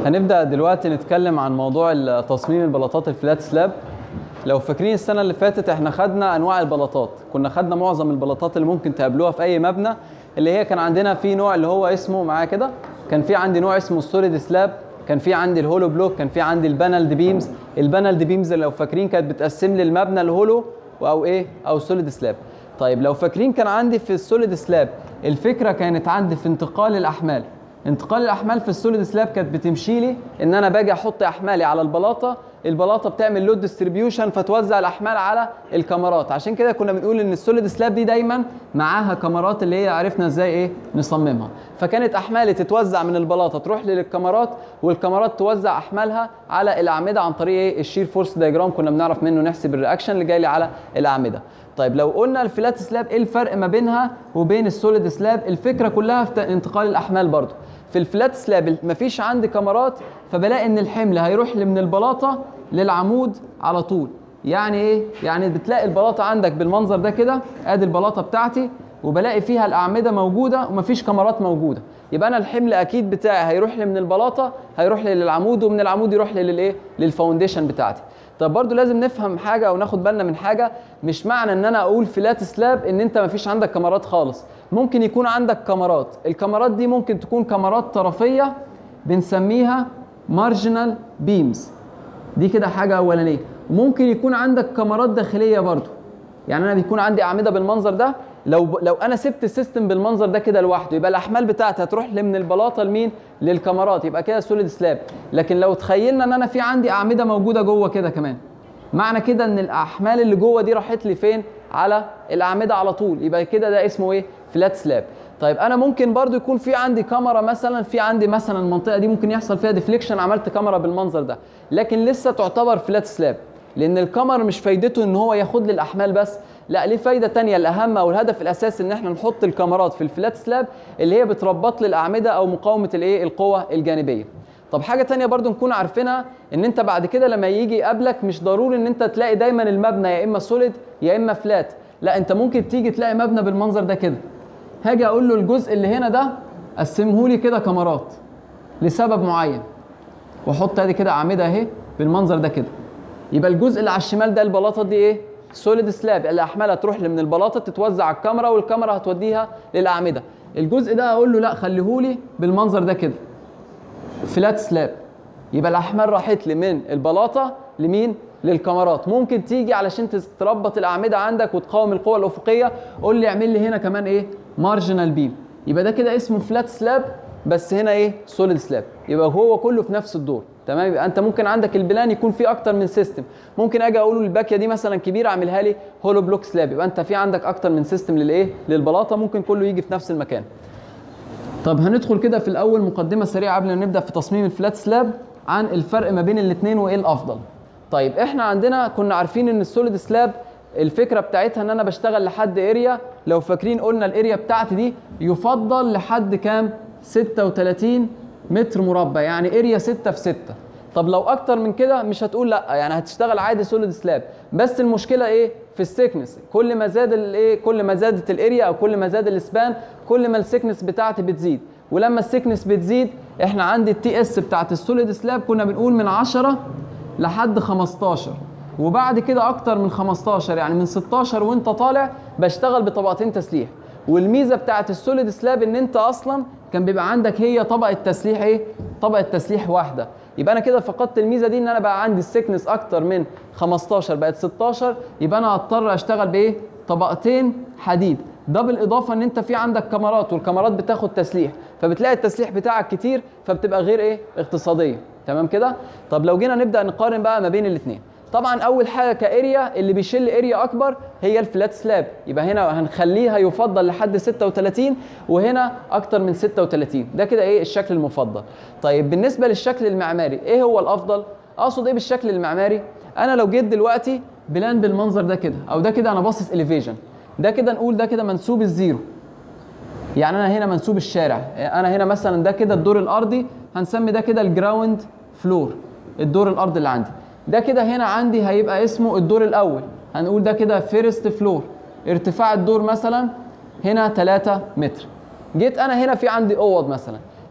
هنبدأ دلوقتي نتكلم عن موضوع تصميم البلاطات الفلات سلاب لو فاكرين السنة اللي فاتت احنا خدنا أنواع البلاطات كنا خدنا معظم البلاطات اللي ممكن تقابلوها في أي مبنى اللي هي كان عندنا في نوع اللي هو اسمه معايا كده كان في عندي نوع اسمه السوليد سلاب كان في عندي الهولو بلوك كان في عندي البانلد بيمز البانلد بيمز لو فاكرين كانت بتقسم لي المبنى الهولو او ايه او سوليد سلاب طيب لو فاكرين كان عندي في السوليد سلاب الفكره كانت عندي في انتقال الاحمال انتقال الاحمال في السوليد سلاب كانت بتمشي لي ان انا باجي احط احمالي على البلاطه البلاطه بتعمل لود ديستريبيوشن فتوزع الاحمال على الكاميرات عشان كده كنا بنقول ان السوليد سلاب دي دايما معاها كاميرات اللي هي عرفنا ازاي ايه نصممها فكانت احمالي تتوزع من البلاطه تروح للكاميرات والكاميرات توزع احمالها على الاعمده عن طريق ايه الشير فورس دايجرام كنا بنعرف منه نحسب الرياكشن اللي جاي لي على الاعمده طيب لو قلنا الفلات سلاب ايه الفرق ما بينها وبين السوليد سلاب الفكره كلها في انتقال الاحمال برضو في الفلات سلاب مفيش عندي كاميرات فبلاقي ان الحمل هيروح لي من البلاطه للعمود على طول يعني ايه يعني بتلاقي البلاطه عندك بالمنظر ده كده ادي البلاطه بتاعتي وبلاقي فيها الاعمده موجوده ومفيش كاميرات موجوده يبقى انا الحمل اكيد بتاعي هيروح لي من البلاطه هيروح لي للعمود ومن العمود يروح لي للايه للفاونديشن بتاعتي طب برضو لازم نفهم حاجه او ناخد بالنا من حاجه مش معنى ان انا اقول فلات سلاب ان انت مفيش عندك كاميرات خالص ممكن يكون عندك كاميرات الكاميرات دي ممكن تكون كاميرات طرفيه بنسميها مارجنال بيمز دي كده حاجه اولانيه ممكن يكون عندك كاميرات داخليه برضو يعني انا بيكون عندي اعمده بالمنظر ده لو لو انا سبت السيستم بالمنظر ده كده لوحده يبقى الاحمال بتاعتي هتروح لي من البلاطه لمين للكاميرات يبقى كده سوليد سلاب لكن لو تخيلنا ان انا في عندي اعمده موجوده جوه كده كمان معنى كده ان الاحمال اللي جوه دي راحت لي فين على الاعمده على طول يبقى كده ده اسمه ايه فلات سلاب طيب انا ممكن برضو يكون في عندي كاميرا مثلا في عندي مثلا المنطقه دي ممكن يحصل فيها ديفليكشن عملت كاميرا بالمنظر ده لكن لسه تعتبر فلات سلاب لان الكاميرا مش فايدته ان هو ياخد لي الاحمال بس لا ليه فايده تانية الاهم او الهدف الاساسي ان احنا نحط الكاميرات في الفلات سلاب اللي هي بتربط لي الاعمده او مقاومه الايه القوه الجانبيه طب حاجه تانية برضو نكون عارفينها ان انت بعد كده لما يجي يقابلك مش ضروري ان انت تلاقي دايما المبنى يا اما سوليد يا اما فلات لا انت ممكن تيجي تلاقي مبنى بالمنظر ده كده هاجي اقول له الجزء اللي هنا ده قسمه لي كده كاميرات لسبب معين واحط ادي كده اعمده اهي بالمنظر ده كده يبقى الجزء اللي على الشمال ده البلاطه دي ايه سوليد سلاب الاحمال هتروح لي من البلاطه تتوزع على الكاميرا والكاميرا هتوديها للاعمده الجزء ده اقول له لا خليهولي بالمنظر ده كده فلات سلاب يبقى الاحمال راحت لي من البلاطه لمين للكاميرات ممكن تيجي علشان تربط الاعمده عندك وتقاوم القوه الافقيه قول لي اعمل لي هنا كمان ايه مارجنال بيم يبقى ده كده اسمه فلات سلاب بس هنا ايه سوليد سلاب يبقى هو كله في نفس الدور تمام يبقى انت ممكن عندك البلان يكون فيه اكتر من سيستم ممكن اجي اقول له الباكيه دي مثلا كبيره اعملها لي هولو بلوك سلاب يبقى انت في عندك اكتر من سيستم للايه للبلاطه ممكن كله يجي في نفس المكان طب هندخل كده في الاول مقدمه سريعه قبل ما نبدا في تصميم الفلات سلاب عن الفرق ما بين الاثنين وايه الافضل طيب احنا عندنا كنا عارفين ان السوليد سلاب الفكره بتاعتها ان انا بشتغل لحد اريا لو فاكرين قلنا الاريا بتاعتي دي يفضل لحد كام 36 متر مربع يعني اريا 6 في 6 طب لو اكتر من كده مش هتقول لا يعني هتشتغل عادي سوليد سلاب بس المشكله ايه في السكنس كل ما زاد الايه كل ما زادت الاريا او كل ما زاد الاسبان كل ما السكنس بتاعتي بتزيد ولما السكنس بتزيد احنا عندي التي اس بتاعت السوليد سلاب كنا بنقول من 10 لحد 15 وبعد كده اكتر من 15 يعني من 16 وانت طالع بشتغل بطبقتين تسليح والميزه بتاعت السوليد سلاب ان انت اصلا كان بيبقى عندك هي طبقه تسليح ايه طبقه تسليح واحده يبقى انا كده فقدت الميزه دي ان انا بقى عندي السكنس اكتر من 15 بقت 16 يبقى انا هضطر اشتغل بايه طبقتين حديد ده بالاضافه ان انت في عندك كاميرات والكاميرات بتاخد تسليح فبتلاقي التسليح بتاعك كتير فبتبقى غير ايه اقتصاديه تمام كده طب لو جينا نبدا نقارن بقى ما بين الاثنين طبعا اول حاجه كاريا اللي بيشيل اريا اكبر هي الفلات سلاب يبقى هنا هنخليها يفضل لحد 36 وهنا اكتر من 36 ده كده ايه الشكل المفضل طيب بالنسبه للشكل المعماري ايه هو الافضل اقصد ايه بالشكل المعماري انا لو جيت دلوقتي بلان بالمنظر ده كده او ده كده انا باصص اليفيجن ده كده نقول ده كده منسوب الزيرو يعني انا هنا منسوب الشارع انا هنا مثلا ده كده الدور الارضي هنسمي ده كده الجراوند فلور الدور الارضي اللي عندي ده كده هنا عندي هيبقى اسمه الدور الاول هنقول ده كده فيرست فلور ارتفاع الدور مثلا هنا 3 متر جيت انا هنا في عندي اوض مثلا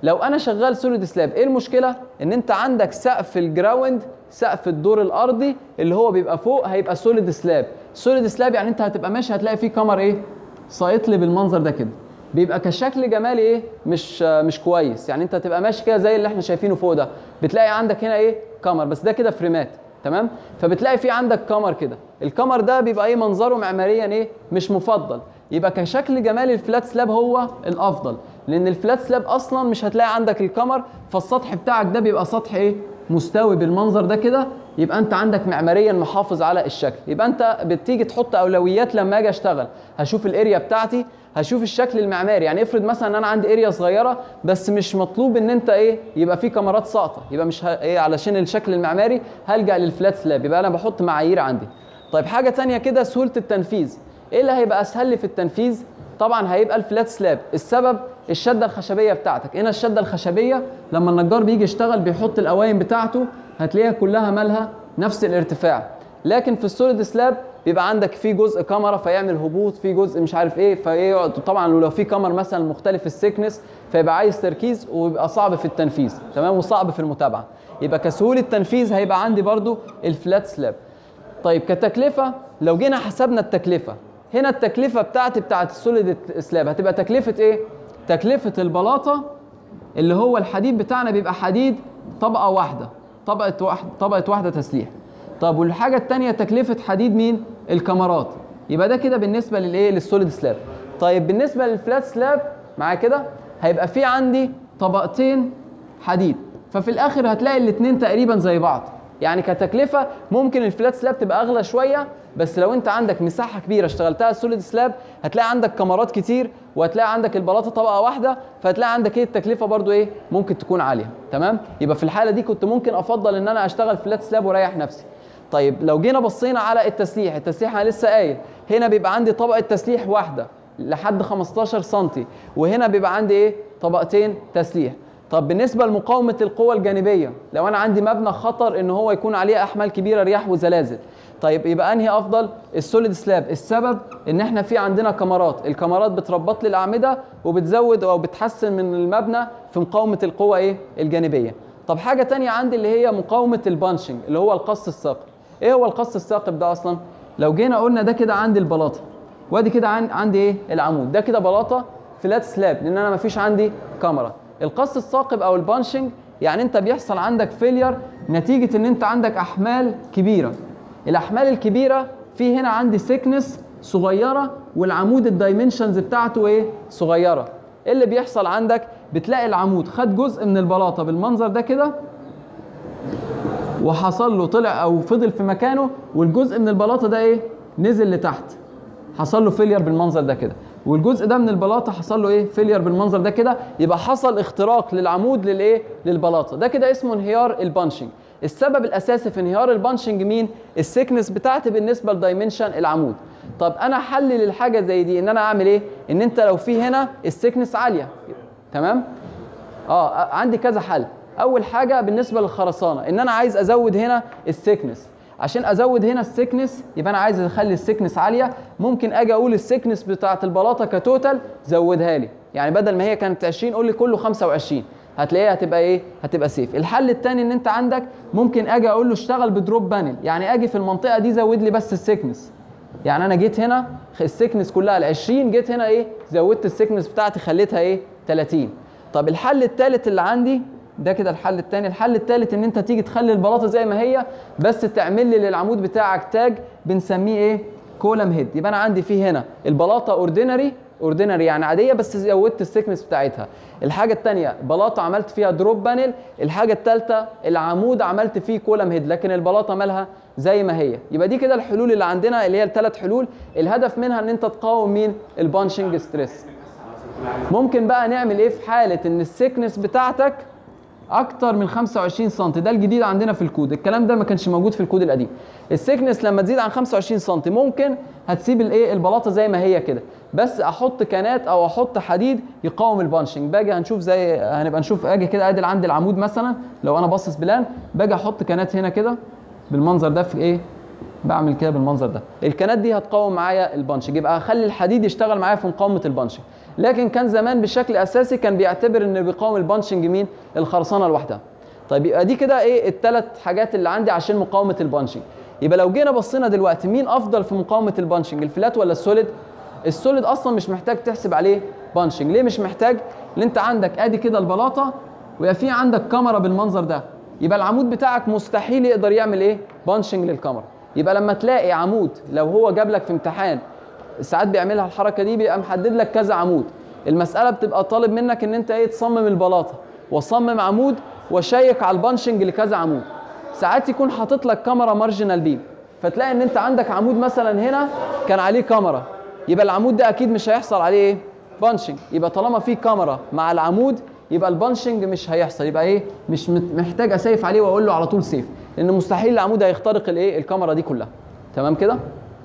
لو انا شغال سوليد سلاب ايه المشكله ان انت عندك سقف الجراوند سقف الدور الارضي اللي هو بيبقى فوق هيبقى سوليد سلاب سوليد سلاب يعني انت هتبقى ماشي هتلاقي فيه كمر ايه سايط لي بالمنظر ده كده بيبقى كشكل جمالي ايه مش مش كويس يعني انت هتبقى ماشي كده زي اللي احنا شايفينه فوق ده بتلاقي عندك هنا ايه كمر بس ده كده فريمات تمام فبتلاقي في عندك كمر كده الكمر ده بيبقى ايه منظره معماريا ايه مش مفضل يبقى كشكل جمالي الفلات سلاب هو الافضل لان الفلات سلاب اصلا مش هتلاقي عندك الكمر فالسطح بتاعك ده بيبقى سطح ايه مستوي بالمنظر ده كده يبقى انت عندك معماريا محافظ على الشكل يبقى انت بتيجي تحط اولويات لما اجي اشتغل هشوف الاريا بتاعتي هشوف الشكل المعماري يعني افرض مثلا ان انا عندي اريا صغيره بس مش مطلوب ان انت ايه يبقى في كاميرات ساقطه يبقى مش ه... ايه علشان الشكل المعماري هلجا للفلات سلاب يبقى انا بحط معايير عندي طيب حاجه تانية كده سهوله التنفيذ ايه اللي هيبقى اسهل لي في التنفيذ طبعا هيبقى الفلات سلاب السبب الشده الخشبيه بتاعتك هنا الشده الخشبيه لما النجار بيجي يشتغل بيحط القوايم بتاعته هتلاقيها كلها مالها نفس الارتفاع لكن في السوليد سلاب بيبقى عندك في جزء كاميرا فيعمل هبوط في جزء مش عارف ايه فيقعد طبعا لو في كاميرا مثلا مختلف السيكنس فيبقى عايز تركيز ويبقى صعب في التنفيذ تمام وصعب في المتابعه يبقى كسهوله تنفيذ هيبقى عندي برضو الفلات سلاب طيب كتكلفه لو جينا حسبنا التكلفه هنا التكلفه بتاعتي بتاعت السوليد سلاب هتبقى تكلفه ايه تكلفه البلاطه اللي هو الحديد بتاعنا بيبقى حديد طبقه واحده طبقه واحده طبقه واحده تسليح طب والحاجه الثانيه تكلفه حديد مين الكاميرات يبقى ده كده بالنسبه للايه للسوليد سلاب طيب بالنسبه للفلات سلاب معايا كده هيبقى في عندي طبقتين حديد ففي الاخر هتلاقي الاثنين تقريبا زي بعض يعني كتكلفه ممكن الفلات سلاب تبقى اغلى شويه بس لو انت عندك مساحه كبيره اشتغلتها سوليد سلاب هتلاقي عندك كاميرات كتير وهتلاقي عندك البلاطه طبقه واحده فهتلاقي عندك ايه التكلفه برضو ايه ممكن تكون عاليه تمام يبقى في الحاله دي كنت ممكن افضل ان انا اشتغل فلات سلاب واريح نفسي طيب لو جينا بصينا على التسليح التسليح انا لسه قايل هنا بيبقى عندي طبقه تسليح واحده لحد 15 سم وهنا بيبقى عندي ايه طبقتين تسليح طب بالنسبه لمقاومه القوى الجانبيه لو انا عندي مبنى خطر ان هو يكون عليه احمال كبيره رياح وزلازل طيب يبقى انهي افضل السوليد سلاب السبب ان احنا في عندنا كمرات الكمرات بتربط لي الاعمده وبتزود او بتحسن من المبنى في مقاومه القوى ايه الجانبيه طب حاجه تانية عندي اللي هي مقاومه البانشنج اللي هو القص الثاقب ايه هو القص الثاقب ده اصلا لو جينا قلنا ده كده عندي البلاطه وادي كده عندي ايه العمود ده كده بلاطه فلات سلاب لان انا مفيش عندي كاميرا القص الثاقب او البانشنج يعني انت بيحصل عندك فيلير نتيجه ان انت عندك احمال كبيره الاحمال الكبيره في هنا عندي سيكنس صغيره والعمود الدايمنشنز بتاعته ايه صغيره ايه اللي بيحصل عندك بتلاقي العمود خد جزء من البلاطه بالمنظر ده كده وحصل له طلع او فضل في مكانه والجزء من البلاطه ده ايه نزل لتحت حصل له فيلير بالمنظر ده كده والجزء ده من البلاطه حصل له ايه فيلير بالمنظر ده كده يبقى حصل اختراق للعمود للايه للبلاطه ده كده اسمه انهيار البانشنج السبب الاساسي في انهيار البانشنج مين السكنس بتاعتي بالنسبه لدايمنشن العمود طب انا حل للحاجه زي دي ان انا اعمل ايه ان انت لو في هنا السكنس عاليه تمام اه عندي كذا حل اول حاجه بالنسبه للخرسانه ان انا عايز ازود هنا السكنس عشان ازود هنا السكنس يبقى انا عايز اخلي السكنس عاليه ممكن اجي اقول السكنس بتاعه البلاطه كتوتال زودها لي يعني بدل ما هي كانت 20 قول لي كله 25 هتلاقيها هتبقى ايه هتبقى سيف الحل الثاني ان انت عندك ممكن اجي اقول له اشتغل بدروب بانل يعني اجي في المنطقه دي زود لي بس السكنس يعني انا جيت هنا السكنس كلها ال 20 جيت هنا ايه زودت السكنس بتاعتي خليتها ايه 30 طب الحل الثالث اللي عندي ده كده الحل الثاني الحل الثالث ان انت تيجي تخلي البلاطه زي ما هي بس تعمل لي للعمود بتاعك تاج بنسميه ايه كولم هيد يبقى انا عندي فيه هنا البلاطه اوردينري اوردينري يعني عاديه بس زودت السكنس بتاعتها الحاجه الثانيه بلاطه عملت فيها دروب بانل الحاجه الثالثه العمود عملت فيه كولم هيد لكن البلاطه مالها زي ما هي يبقى دي كده الحلول اللي عندنا اللي هي الثلاث حلول الهدف منها ان انت تقاوم مين البانشنج ستريس ممكن بقى نعمل ايه في حاله ان السكنس بتاعتك اكتر من 25 سم ده الجديد عندنا في الكود الكلام ده ما كانش موجود في الكود القديم السكنس لما تزيد عن 25 سم ممكن هتسيب الايه البلاطه زي ما هي كده بس احط كانات او احط حديد يقاوم البانشنج باجي هنشوف زي هنبقى نشوف اجي كده ادي عند العمود مثلا لو انا باصص بلان باجي احط كانات هنا كده بالمنظر ده في ايه بعمل كده بالمنظر ده الكانات دي هتقاوم معايا البانشنج يبقى هخلي الحديد يشتغل معايا في مقاومه البانشنج لكن كان زمان بشكل اساسي كان بيعتبر ان بيقاوم البانشنج مين الخرسانه لوحدها طيب يبقى دي كده ايه الثلاث حاجات اللي عندي عشان مقاومه البانشنج يبقى لو جينا بصينا دلوقتي مين افضل في مقاومه البانشنج الفلات ولا السوليد السوليد اصلا مش محتاج تحسب عليه بانشنج ليه مش محتاج لان انت عندك ادي كده البلاطه ويبقى في عندك كاميرا بالمنظر ده يبقى العمود بتاعك مستحيل يقدر يعمل ايه بانشنج للكاميرا يبقى لما تلاقي عمود لو هو جاب لك في امتحان ساعات بيعملها الحركه دي بيبقى محدد لك كذا عمود المساله بتبقى طالب منك ان انت ايه تصمم البلاطه وصمم عمود وشيك على البانشنج لكذا عمود ساعات يكون حاطط لك كاميرا مارجنال بيم فتلاقي ان انت عندك عمود مثلا هنا كان عليه كاميرا يبقى العمود ده اكيد مش هيحصل عليه ايه بانشنج يبقى طالما في كاميرا مع العمود يبقى البانشنج مش هيحصل يبقى ايه مش محتاج اسيف عليه واقول له على طول سيف لان مستحيل العمود هيخترق الايه الكاميرا دي كلها تمام كده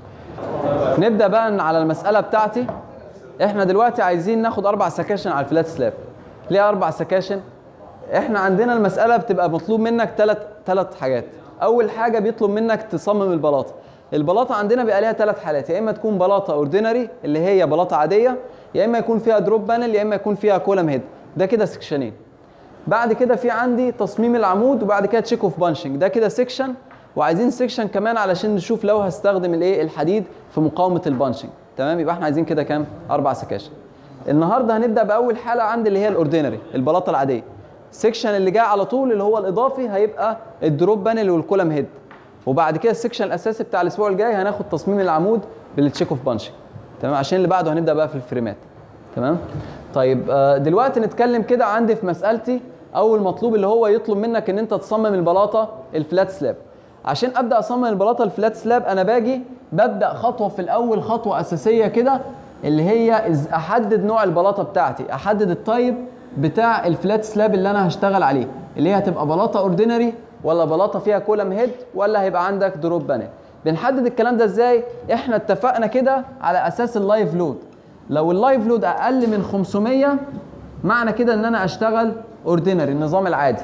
نبدا بقى على المساله بتاعتي احنا دلوقتي عايزين ناخد اربع سكاشن على الفلات سلاب ليه اربع سكاشن احنا عندنا المساله بتبقى مطلوب منك ثلاث ثلاث حاجات اول حاجه بيطلب منك تصمم البلاطه البلاطه عندنا بيبقى ليها ثلاث حالات يا اما تكون بلاطه اوردينري اللي هي بلاطه عاديه يا اما يكون فيها دروب بانل يا اما يكون فيها كولم هيد ده كده سكشنين بعد كده في عندي تصميم العمود وبعد كده تشيك اوف بانشنج ده كده سكشن وعايزين سكشن كمان علشان نشوف لو هستخدم الايه الحديد في مقاومه البانشنج تمام يبقى احنا عايزين كده كام اربع سكاشن النهارده هنبدا باول حاله عندي اللي هي الاوردينري البلاطه العاديه السكشن اللي جاي على طول اللي هو الاضافي هيبقى الدروب بانل والكولم هيد وبعد كده السكشن الاساسي بتاع الاسبوع الجاي هناخد تصميم العمود بالتشيك اوف بانشنج تمام عشان اللي بعده هنبدا بقى في الفريمات تمام طيب دلوقتي نتكلم كده عندي في مسالتي اول مطلوب اللي هو يطلب منك ان انت تصمم البلاطه الفلات سلاب عشان ابدا اصمم البلاطه الفلات سلاب انا باجي ببدا خطوه في الاول خطوه اساسيه كده اللي هي احدد نوع البلاطه بتاعتي احدد التايب بتاع الفلات سلاب اللي انا هشتغل عليه اللي هي هتبقى بلاطه اوردينري ولا بلاطه فيها كولم هيد ولا هيبقى عندك دروب بانل بنحدد الكلام ده ازاي احنا اتفقنا كده على اساس اللايف لود لو اللايف لود اقل من 500 معنى كده ان انا اشتغل اوردينري النظام العادي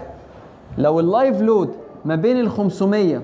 لو اللايف لود ما بين ال 500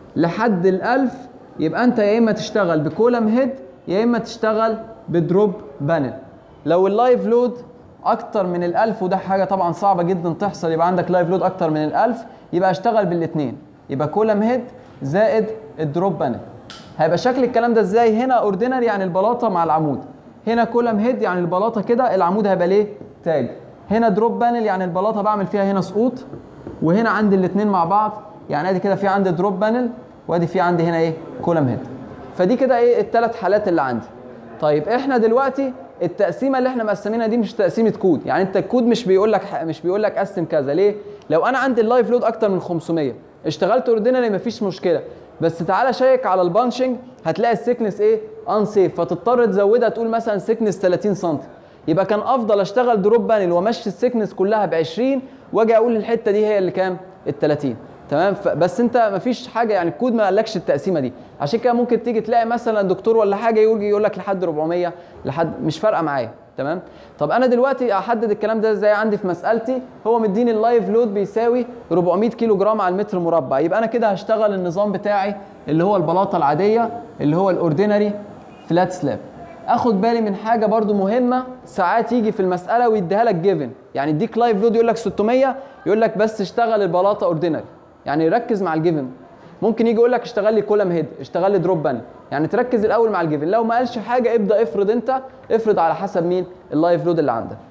لحد ال 1000 يبقى انت يا اما تشتغل بكولم هيد يا اما تشتغل بدروب بانل لو اللايف لود اكتر من ال 1000 وده حاجه طبعا صعبه جدا تحصل يبقى عندك لايف لود اكتر من ال 1000 يبقى اشتغل بالاثنين يبقى كولم هيد زائد الدروب بانل هيبقى شكل الكلام ده ازاي هنا اوردينري يعني البلاطه مع العمود هنا كولم هيد يعني البلاطه كده العمود هيبقى ليه تاج هنا دروب بانل يعني البلاطه بعمل فيها هنا سقوط وهنا عندي الاثنين مع بعض يعني ادي كده في عندي دروب بانل وادي في عندي هنا ايه كولم هيد فدي كده ايه الثلاث حالات اللي عندي طيب احنا دلوقتي التقسيمه اللي احنا مقسمينها دي مش تقسيمه كود يعني انت الكود مش بيقول لك مش بيقول لك قسم كذا ليه لو انا عندي اللايف لود اكتر من 500 اشتغلت اوردينري مفيش مشكله بس تعالى شيك على البانشنج هتلاقي السكنس ايه ان سيف فتضطر تزودها تقول مثلا سكنس 30 سم يبقى كان افضل اشتغل دروب بانل وامشي السكنس كلها ب 20 واجي اقول الحته دي هي اللي كام ال 30 تمام بس انت مفيش حاجه يعني الكود ما قالكش التقسيمه دي عشان كده ممكن تيجي تلاقي مثلا دكتور ولا حاجه يقول يقول لك لحد 400 لحد مش فارقه معايا تمام طب انا دلوقتي احدد الكلام ده ازاي عندي في مسالتي هو مديني اللايف لود بيساوي 400 كيلو جرام على المتر مربع يبقى انا كده هشتغل النظام بتاعي اللي هو البلاطه العاديه اللي هو الاوردينري فلات سلاب اخد بالي من حاجه برضو مهمه ساعات يجي في المساله ويديها لك جيفن يعني يديك لايف لود يقول لك 600 يقول لك بس اشتغل البلاطه اوردينري يعني ركز مع الجيفن ممكن يجي يقول لك اشتغل لي كولم هيد اشتغل لي دروب بانل يعني تركز الاول مع الجيفن لو ما قالش حاجه ابدا افرض انت افرض على حسب مين اللايف لود اللي عندك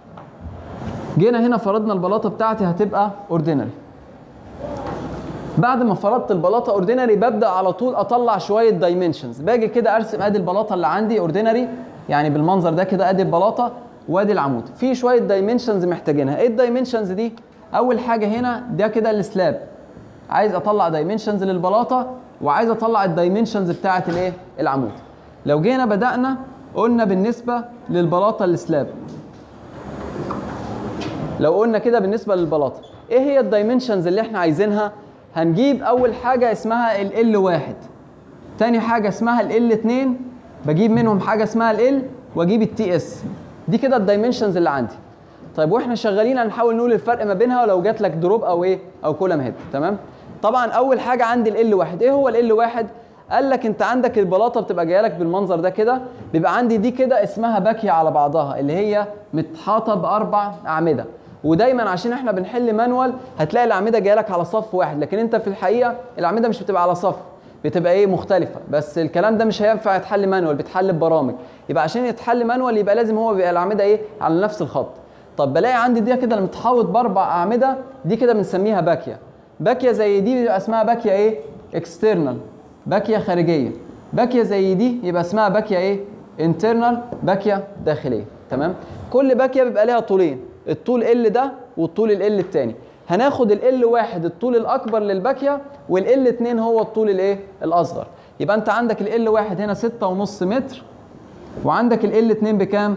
جينا هنا فرضنا البلاطه بتاعتي هتبقى اوردينري بعد ما فرضت البلاطه اوردينري ببدا على طول اطلع شويه دايمنشنز باجي كده ارسم ادي البلاطه اللي عندي اوردينري يعني بالمنظر ده كده ادي البلاطه وادي العمود في شويه دايمنشنز محتاجينها ايه الدايمنشنز دي اول حاجه هنا ده كده السلاب عايز اطلع دايمنشنز للبلاطه وعايز اطلع الدايمنشنز بتاعه الايه العمود لو جينا بدانا قلنا بالنسبه للبلاطه السلاب لو قلنا كده بالنسبه للبلاطه ايه هي الدايمنشنز اللي احنا عايزينها هنجيب اول حاجه اسمها ال واحد تاني حاجه اسمها ال 2 بجيب منهم حاجه اسمها ال واجيب التي اس دي كده الدايمنشنز اللي عندي طيب واحنا شغالين هنحاول نقول الفرق ما بينها ولو جات لك دروب او ايه او كولم هيد تمام طبعا اول حاجه عندي ال واحد ايه هو ال واحد قال لك انت عندك البلاطه بتبقى جايه لك بالمنظر ده كده بيبقى عندي دي كده اسمها باكيه على بعضها اللي هي متحاطه باربع اعمده ودايما عشان احنا بنحل مانوال هتلاقي الاعمده جايه لك على صف واحد لكن انت في الحقيقه الاعمده مش بتبقى على صف بتبقى ايه مختلفه بس الكلام ده مش هينفع يتحل مانوال بيتحل ببرامج يبقى عشان يتحل مانوال يبقى لازم هو بيبقى الاعمده ايه على نفس الخط طب بلاقي عندي دي كده متحوط باربع اعمده دي كده بنسميها باكيه باكيه زي دي بيبقى اسمها باكيه ايه اكسترنال باكيه خارجيه باكيه زي دي يبقى اسمها باكيه ايه انترنال باكيه داخليه تمام كل باكيه بيبقى ليها طولين الطول ال ده والطول ال الثاني هناخد ال واحد الطول الاكبر للباكيه والال 2 هو الطول الايه الاصغر يبقى انت عندك ال واحد هنا 6.5 متر وعندك ال 2 بكام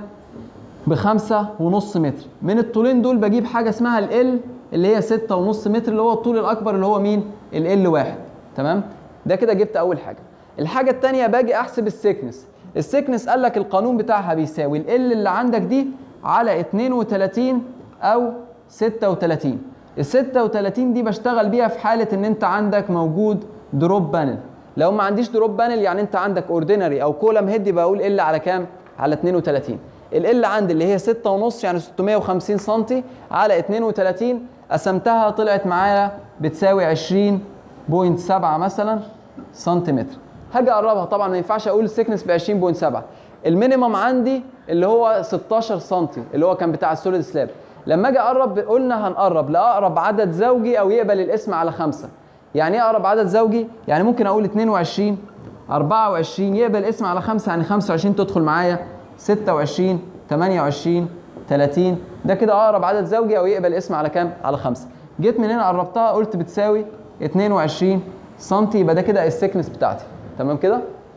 بخمسة ونص متر من الطولين دول بجيب حاجة اسمها ال اللي هي ستة ونص متر اللي هو الطول الأكبر اللي هو مين؟ ال واحد تمام؟ ده كده جبت أول حاجة الحاجة التانية باجي أحسب السكنس السكنس قال لك القانون بتاعها بيساوي ال اللي عندك دي على 32 أو 36 ال 36 دي بشتغل بيها في حالة إن أنت عندك موجود دروب بانل لو ما عنديش دروب بانل يعني أنت عندك اوردينري أو كولم هيد بقول ال على كام؟ على 32 ال عندي اللي هي 6 ونص يعني 650 سم على 32 قسمتها طلعت معايا بتساوي 20.7 مثلا سنتيمتر هاجي اقربها طبعا ما ينفعش اقول السكنس ب 20.7 المينيمم عندي اللي هو 16 سم اللي هو كان بتاع السوليد سلاب لما اجي اقرب قلنا هنقرب لاقرب عدد زوجي او يقبل الاسم على خمسة يعني ايه اقرب عدد زوجي يعني ممكن اقول 22 24 يقبل اسم على خمسة يعني 25 تدخل معايا 26 28 30 ده كده اقرب عدد زوجي او يقبل اسم على كام؟ على خمسة جيت من هنا قربتها قلت بتساوي 22 سم يبقى ده كده السكنس بتاعتي تمام كده؟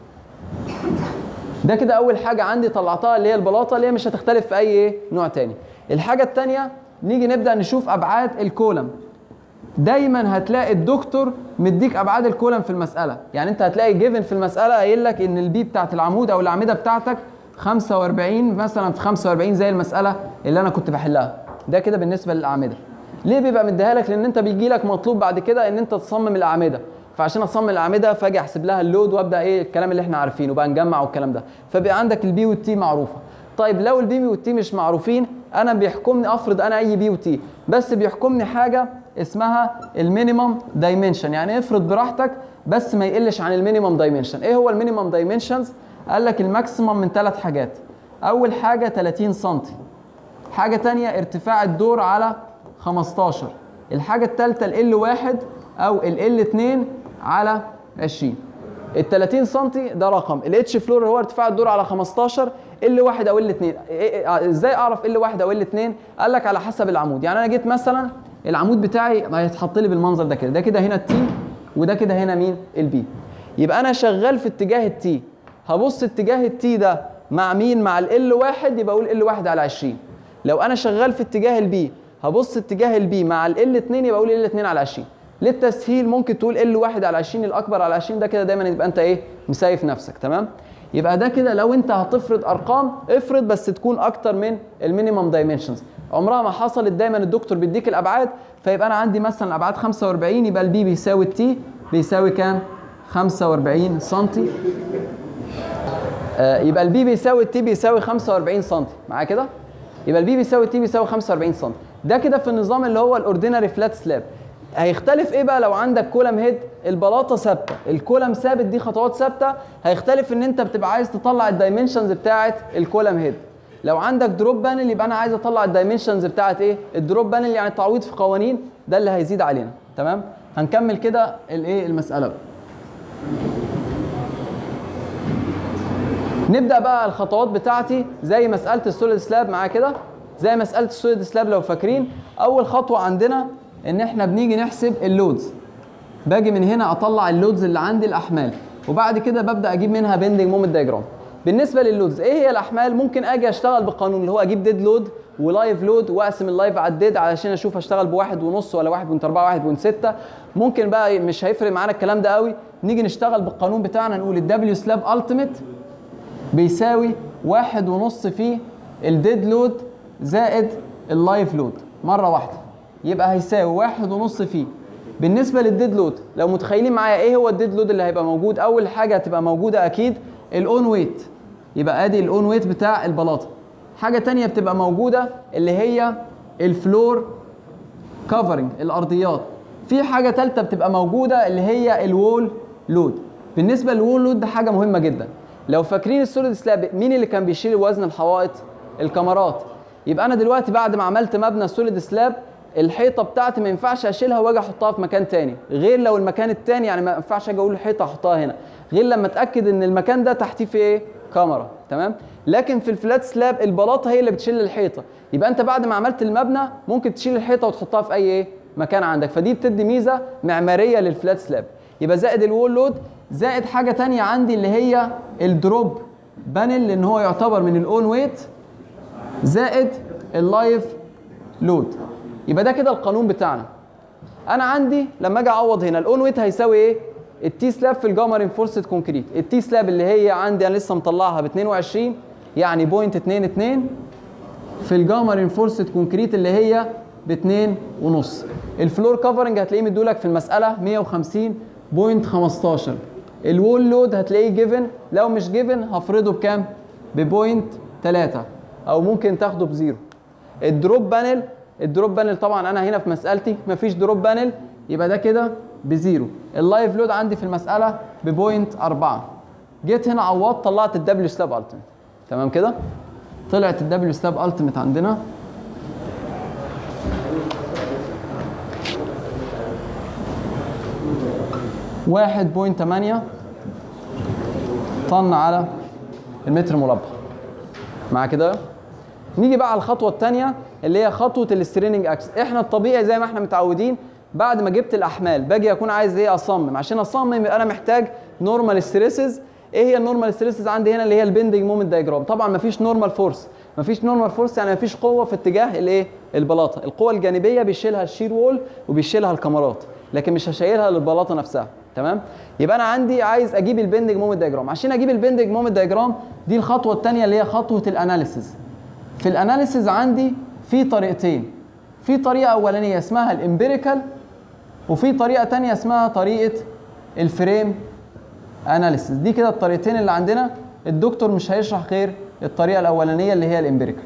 ده كده اول حاجه عندي طلعتها اللي هي البلاطه اللي هي مش هتختلف في اي ايه نوع تاني الحاجه الثانيه نيجي نبدا نشوف ابعاد الكولم دايما هتلاقي الدكتور مديك ابعاد الكولم في المساله يعني انت هتلاقي جيفن في المساله قايل لك ان البي بتاعت العمود او الاعمده بتاعتك 45 مثلا في 45 زي المساله اللي انا كنت بحلها ده كده بالنسبه للاعمده ليه بيبقى مديها لك لان انت بيجي لك مطلوب بعد كده ان انت تصمم الاعمده فعشان اصمم الاعمده فاجي احسب لها اللود وابدا ايه الكلام اللي احنا عارفينه بقى نجمع والكلام ده فبقى عندك البي والتي معروفه طيب لو البي والتي مش معروفين انا بيحكمني افرض انا اي بي وتي بس بيحكمني حاجه اسمها المينيمم دايمنشن يعني افرض براحتك بس ما يقلش عن المينيمم دايمنشن ايه هو المينيمم دايمنشنز قال لك الماكسيمم من ثلاث حاجات اول حاجه 30 سم حاجه تانية ارتفاع الدور على 15 الحاجه الثالثه ال واحد او ال 2 على 20 ال 30 سم ده رقم الاتش فلور هو ارتفاع الدور على 15 ال واحد او ال 2 ازاي اعرف ال واحد او ال 2 قال لك على حسب العمود يعني انا جيت مثلا العمود بتاعي هيتحط لي بالمنظر ده كده ده كده هنا التي وده كده هنا مين البي يبقى انا شغال في اتجاه التي هبص اتجاه التي ده مع مين مع ال واحد يبقى اقول ال واحد على 20 لو انا شغال في اتجاه البي هبص اتجاه البي مع ال 2 يبقى اقول ال 2 على 20 للتسهيل ممكن تقول ال واحد على 20 الاكبر على 20 ده كده دايما يبقى انت ايه مسايف نفسك تمام يبقى ده كده لو انت هتفرض ارقام افرض بس تكون اكتر من المينيمم دايمنشنز عمرها ما حصلت دايما الدكتور بيديك الابعاد فيبقى انا عندي مثلا ابعاد 45 يبقى البي بيساوي التي بيساوي كام 45 سم آه يبقى البي بيساوي التي بيساوي 45 سم معايا كده يبقى البي بيساوي التي بيساوي 45 سم ده كده في النظام اللي هو الاوردينري فلات سلاب هيختلف ايه بقى لو عندك كولم هيد البلاطه ثابته الكولم ثابت دي خطوات ثابته هيختلف ان انت بتبقى عايز تطلع الدايمنشنز بتاعه الكولم هيد لو عندك دروب بانل يبقى انا عايز اطلع الدايمنشنز بتاعه ايه الدروب بانل يعني التعويض في قوانين ده اللي هيزيد علينا تمام هنكمل كده الايه المساله بقى نبدا بقى الخطوات بتاعتي زي مساله السوليد سلاب معايا كده زي مساله السوليد سلاب لو فاكرين اول خطوه عندنا ان احنا بنيجي نحسب اللودز باجي من هنا اطلع اللودز اللي عندي الاحمال وبعد كده ببدا اجيب منها بيندنج مومنت دايجرام بالنسبه للودز ايه هي الاحمال ممكن اجي اشتغل بالقانون اللي هو اجيب ديد لود ولايف لود واقسم اللايف على الديد علشان اشوف اشتغل بواحد ونص ولا واحد بنت اربعه واحد بنت سته ممكن بقى مش هيفرق معانا الكلام ده قوي نيجي نشتغل بالقانون بتاعنا نقول الدبليو سلاب التيميت بيساوي واحد ونص في الديد لود زائد اللايف لود مره واحده يبقى هيساوي واحد ونص في بالنسبه للديد لود لو متخيلين معايا ايه هو الديد لود اللي هيبقى موجود اول حاجه هتبقى موجوده اكيد الاون ويت يبقى ادي الاون ويت بتاع البلاطه حاجه تانية بتبقى موجوده اللي هي الفلور كفرنج الارضيات في حاجه ثالثه بتبقى موجوده اللي هي الوول لود بالنسبه للوول لود ده حاجه مهمه جدا لو فاكرين السوليد سلاب مين اللي كان بيشيل وزن الحوائط الكاميرات يبقى انا دلوقتي بعد ما عملت مبنى سوليد سلاب الحيطه بتاعتي ما ينفعش اشيلها واجي احطها في مكان تاني غير لو المكان التاني يعني ما ينفعش اجي اقول الحيطه احطها هنا غير لما اتاكد ان المكان ده تحتيه في ايه كاميرا تمام لكن في الفلات سلاب البلاطه هي اللي بتشيل الحيطه يبقى انت بعد ما عملت المبنى ممكن تشيل الحيطه وتحطها في اي ايه مكان عندك فدي بتدي ميزه معماريه للفلات سلاب يبقى زائد الوول لود زائد حاجه تانية عندي اللي هي الدروب بانل لان هو يعتبر من الاون ويت زائد اللايف لود يبقى ده كده القانون بتاعنا انا عندي لما اجي اعوض هنا الاون ويت هيساوي ايه التي سلاب في الجامر انفورسد كونكريت التي سلاب اللي هي عندي انا لسه مطلعها ب 22 يعني بوينت 22 في الجامر انفورسد كونكريت اللي هي ب 2 ونص الفلور كفرنج هتلاقيه مدولك في المساله 150 بوينت 15 الوول لود هتلاقيه جيفن لو مش جيفن هفرضه بكام ببوينت 3 او ممكن تاخده بزيرو الدروب بانل الدروب بانل طبعا انا هنا في مسالتي مفيش دروب بانل يبقى ده كده بزيرو اللايف لود عندي في المساله ببوينت 4 جيت هنا عوضت طلعت الدبليو سلاب التيمت تمام كده طلعت الدبليو سلاب التيمت عندنا واحد بوينت تمانية طن على المتر مربع مع كده نيجي بقى على الخطوه الثانيه اللي هي خطوه الستريننج اكس احنا الطبيعي زي ما احنا متعودين بعد ما جبت الاحمال باجي اكون عايز ايه اصمم عشان اصمم يبقى انا محتاج نورمال ستريسز ايه هي النورمال ستريسز عندي هنا اللي هي البندنج مومنت دايجرام طبعا ما فيش نورمال فورس ما فيش نورمال فورس يعني ما فيش قوه في اتجاه الايه البلاطه القوه الجانبيه بيشيلها الشير وول وبيشيلها الكمرات لكن مش هشيلها للبلاطه نفسها تمام يبقى انا عندي عايز اجيب البندنج مومنت دايجرام عشان اجيب البندنج مومنت دايجرام دي الخطوه الثانيه اللي هي خطوه الاناليسيز في الاناليسيز عندي في طريقتين في طريقه اولانيه اسمها الامبيريكال وفي طريقه تانية اسمها طريقه الفريم اناليسيز دي كده الطريقتين اللي عندنا الدكتور مش هيشرح غير الطريقه الاولانيه اللي هي الامبيريكال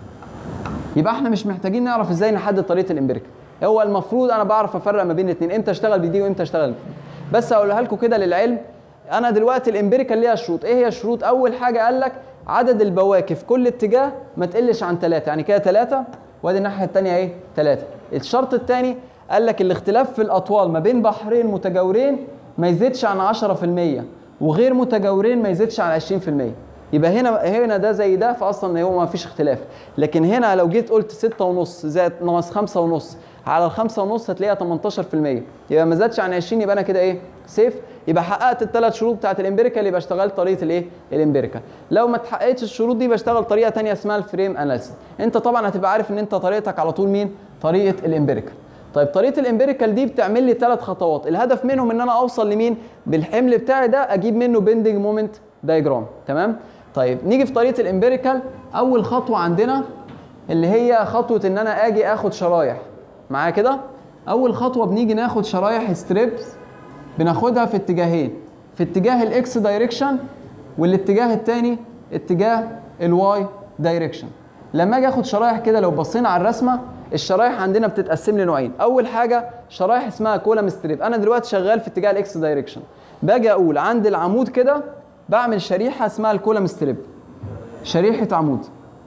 يبقى احنا مش محتاجين نعرف ازاي نحدد طريقه الامبيريكال هو المفروض انا بعرف افرق ما بين الاثنين امتى اشتغل بدي وامتى اشتغل بدي بس هقولها لكم كده للعلم انا دلوقتي الامبيريكال ليها شروط ايه هي الشروط اول حاجه قال لك عدد البواكي في كل اتجاه ما تقلش عن ثلاثة يعني كده ثلاثة وادي الناحية الثانية ايه؟ ثلاثة الشرط الثاني قال لك الاختلاف في الأطوال ما بين بحرين متجاورين ما يزيدش عن 10% وغير متجاورين ما يزيدش عن 20% يبقى هنا هنا ده زي ده فاصلا هو ما فيش اختلاف لكن هنا لو جيت قلت 6 ونص زائد ناقص 5 ونص على الخمسة ونص هتلاقيها 18% يبقى ما زادش عن 20 يبقى انا كده ايه سيف يبقى حققت الثلاث شروط بتاعت الامبيريكال يبقى اشتغلت طريقه الايه الامبيريكال لو ما اتحققتش الشروط دي بشتغل طريقه ثانيه اسمها الفريم اناليسيس انت طبعا هتبقى عارف ان انت طريقتك على طول مين طريقه الامبيريكال طيب طريقه الامبيريكال دي بتعمل لي ثلاث خطوات الهدف منهم ان انا اوصل لمين بالحمل بتاعي ده اجيب منه بيندنج مومنت دايجرام تمام طيب نيجي في طريقه الامبيريكال اول خطوه عندنا اللي هي خطوه ان انا اجي اخد شرايح معايا كده اول خطوه بنيجي ناخد شرايح ستريبس بناخدها في اتجاهين في اتجاه الاكس دايركشن والاتجاه الثاني اتجاه الواي دايركشن لما اجي اخد شرايح كده لو بصينا على الرسمه الشرايح عندنا بتتقسم لنوعين اول حاجه شرايح اسمها كولم ستريب انا دلوقتي شغال في اتجاه الاكس دايركشن باجي اقول عند العمود كده بعمل شريحه اسمها الكولم ستريب شريحه عمود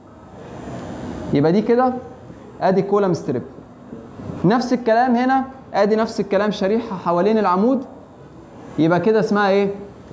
يبقى دي كده ادي كولم ستريب نفس الكلام هنا ادي نفس الكلام شريحه حوالين العمود يبقى كده اسمها ايه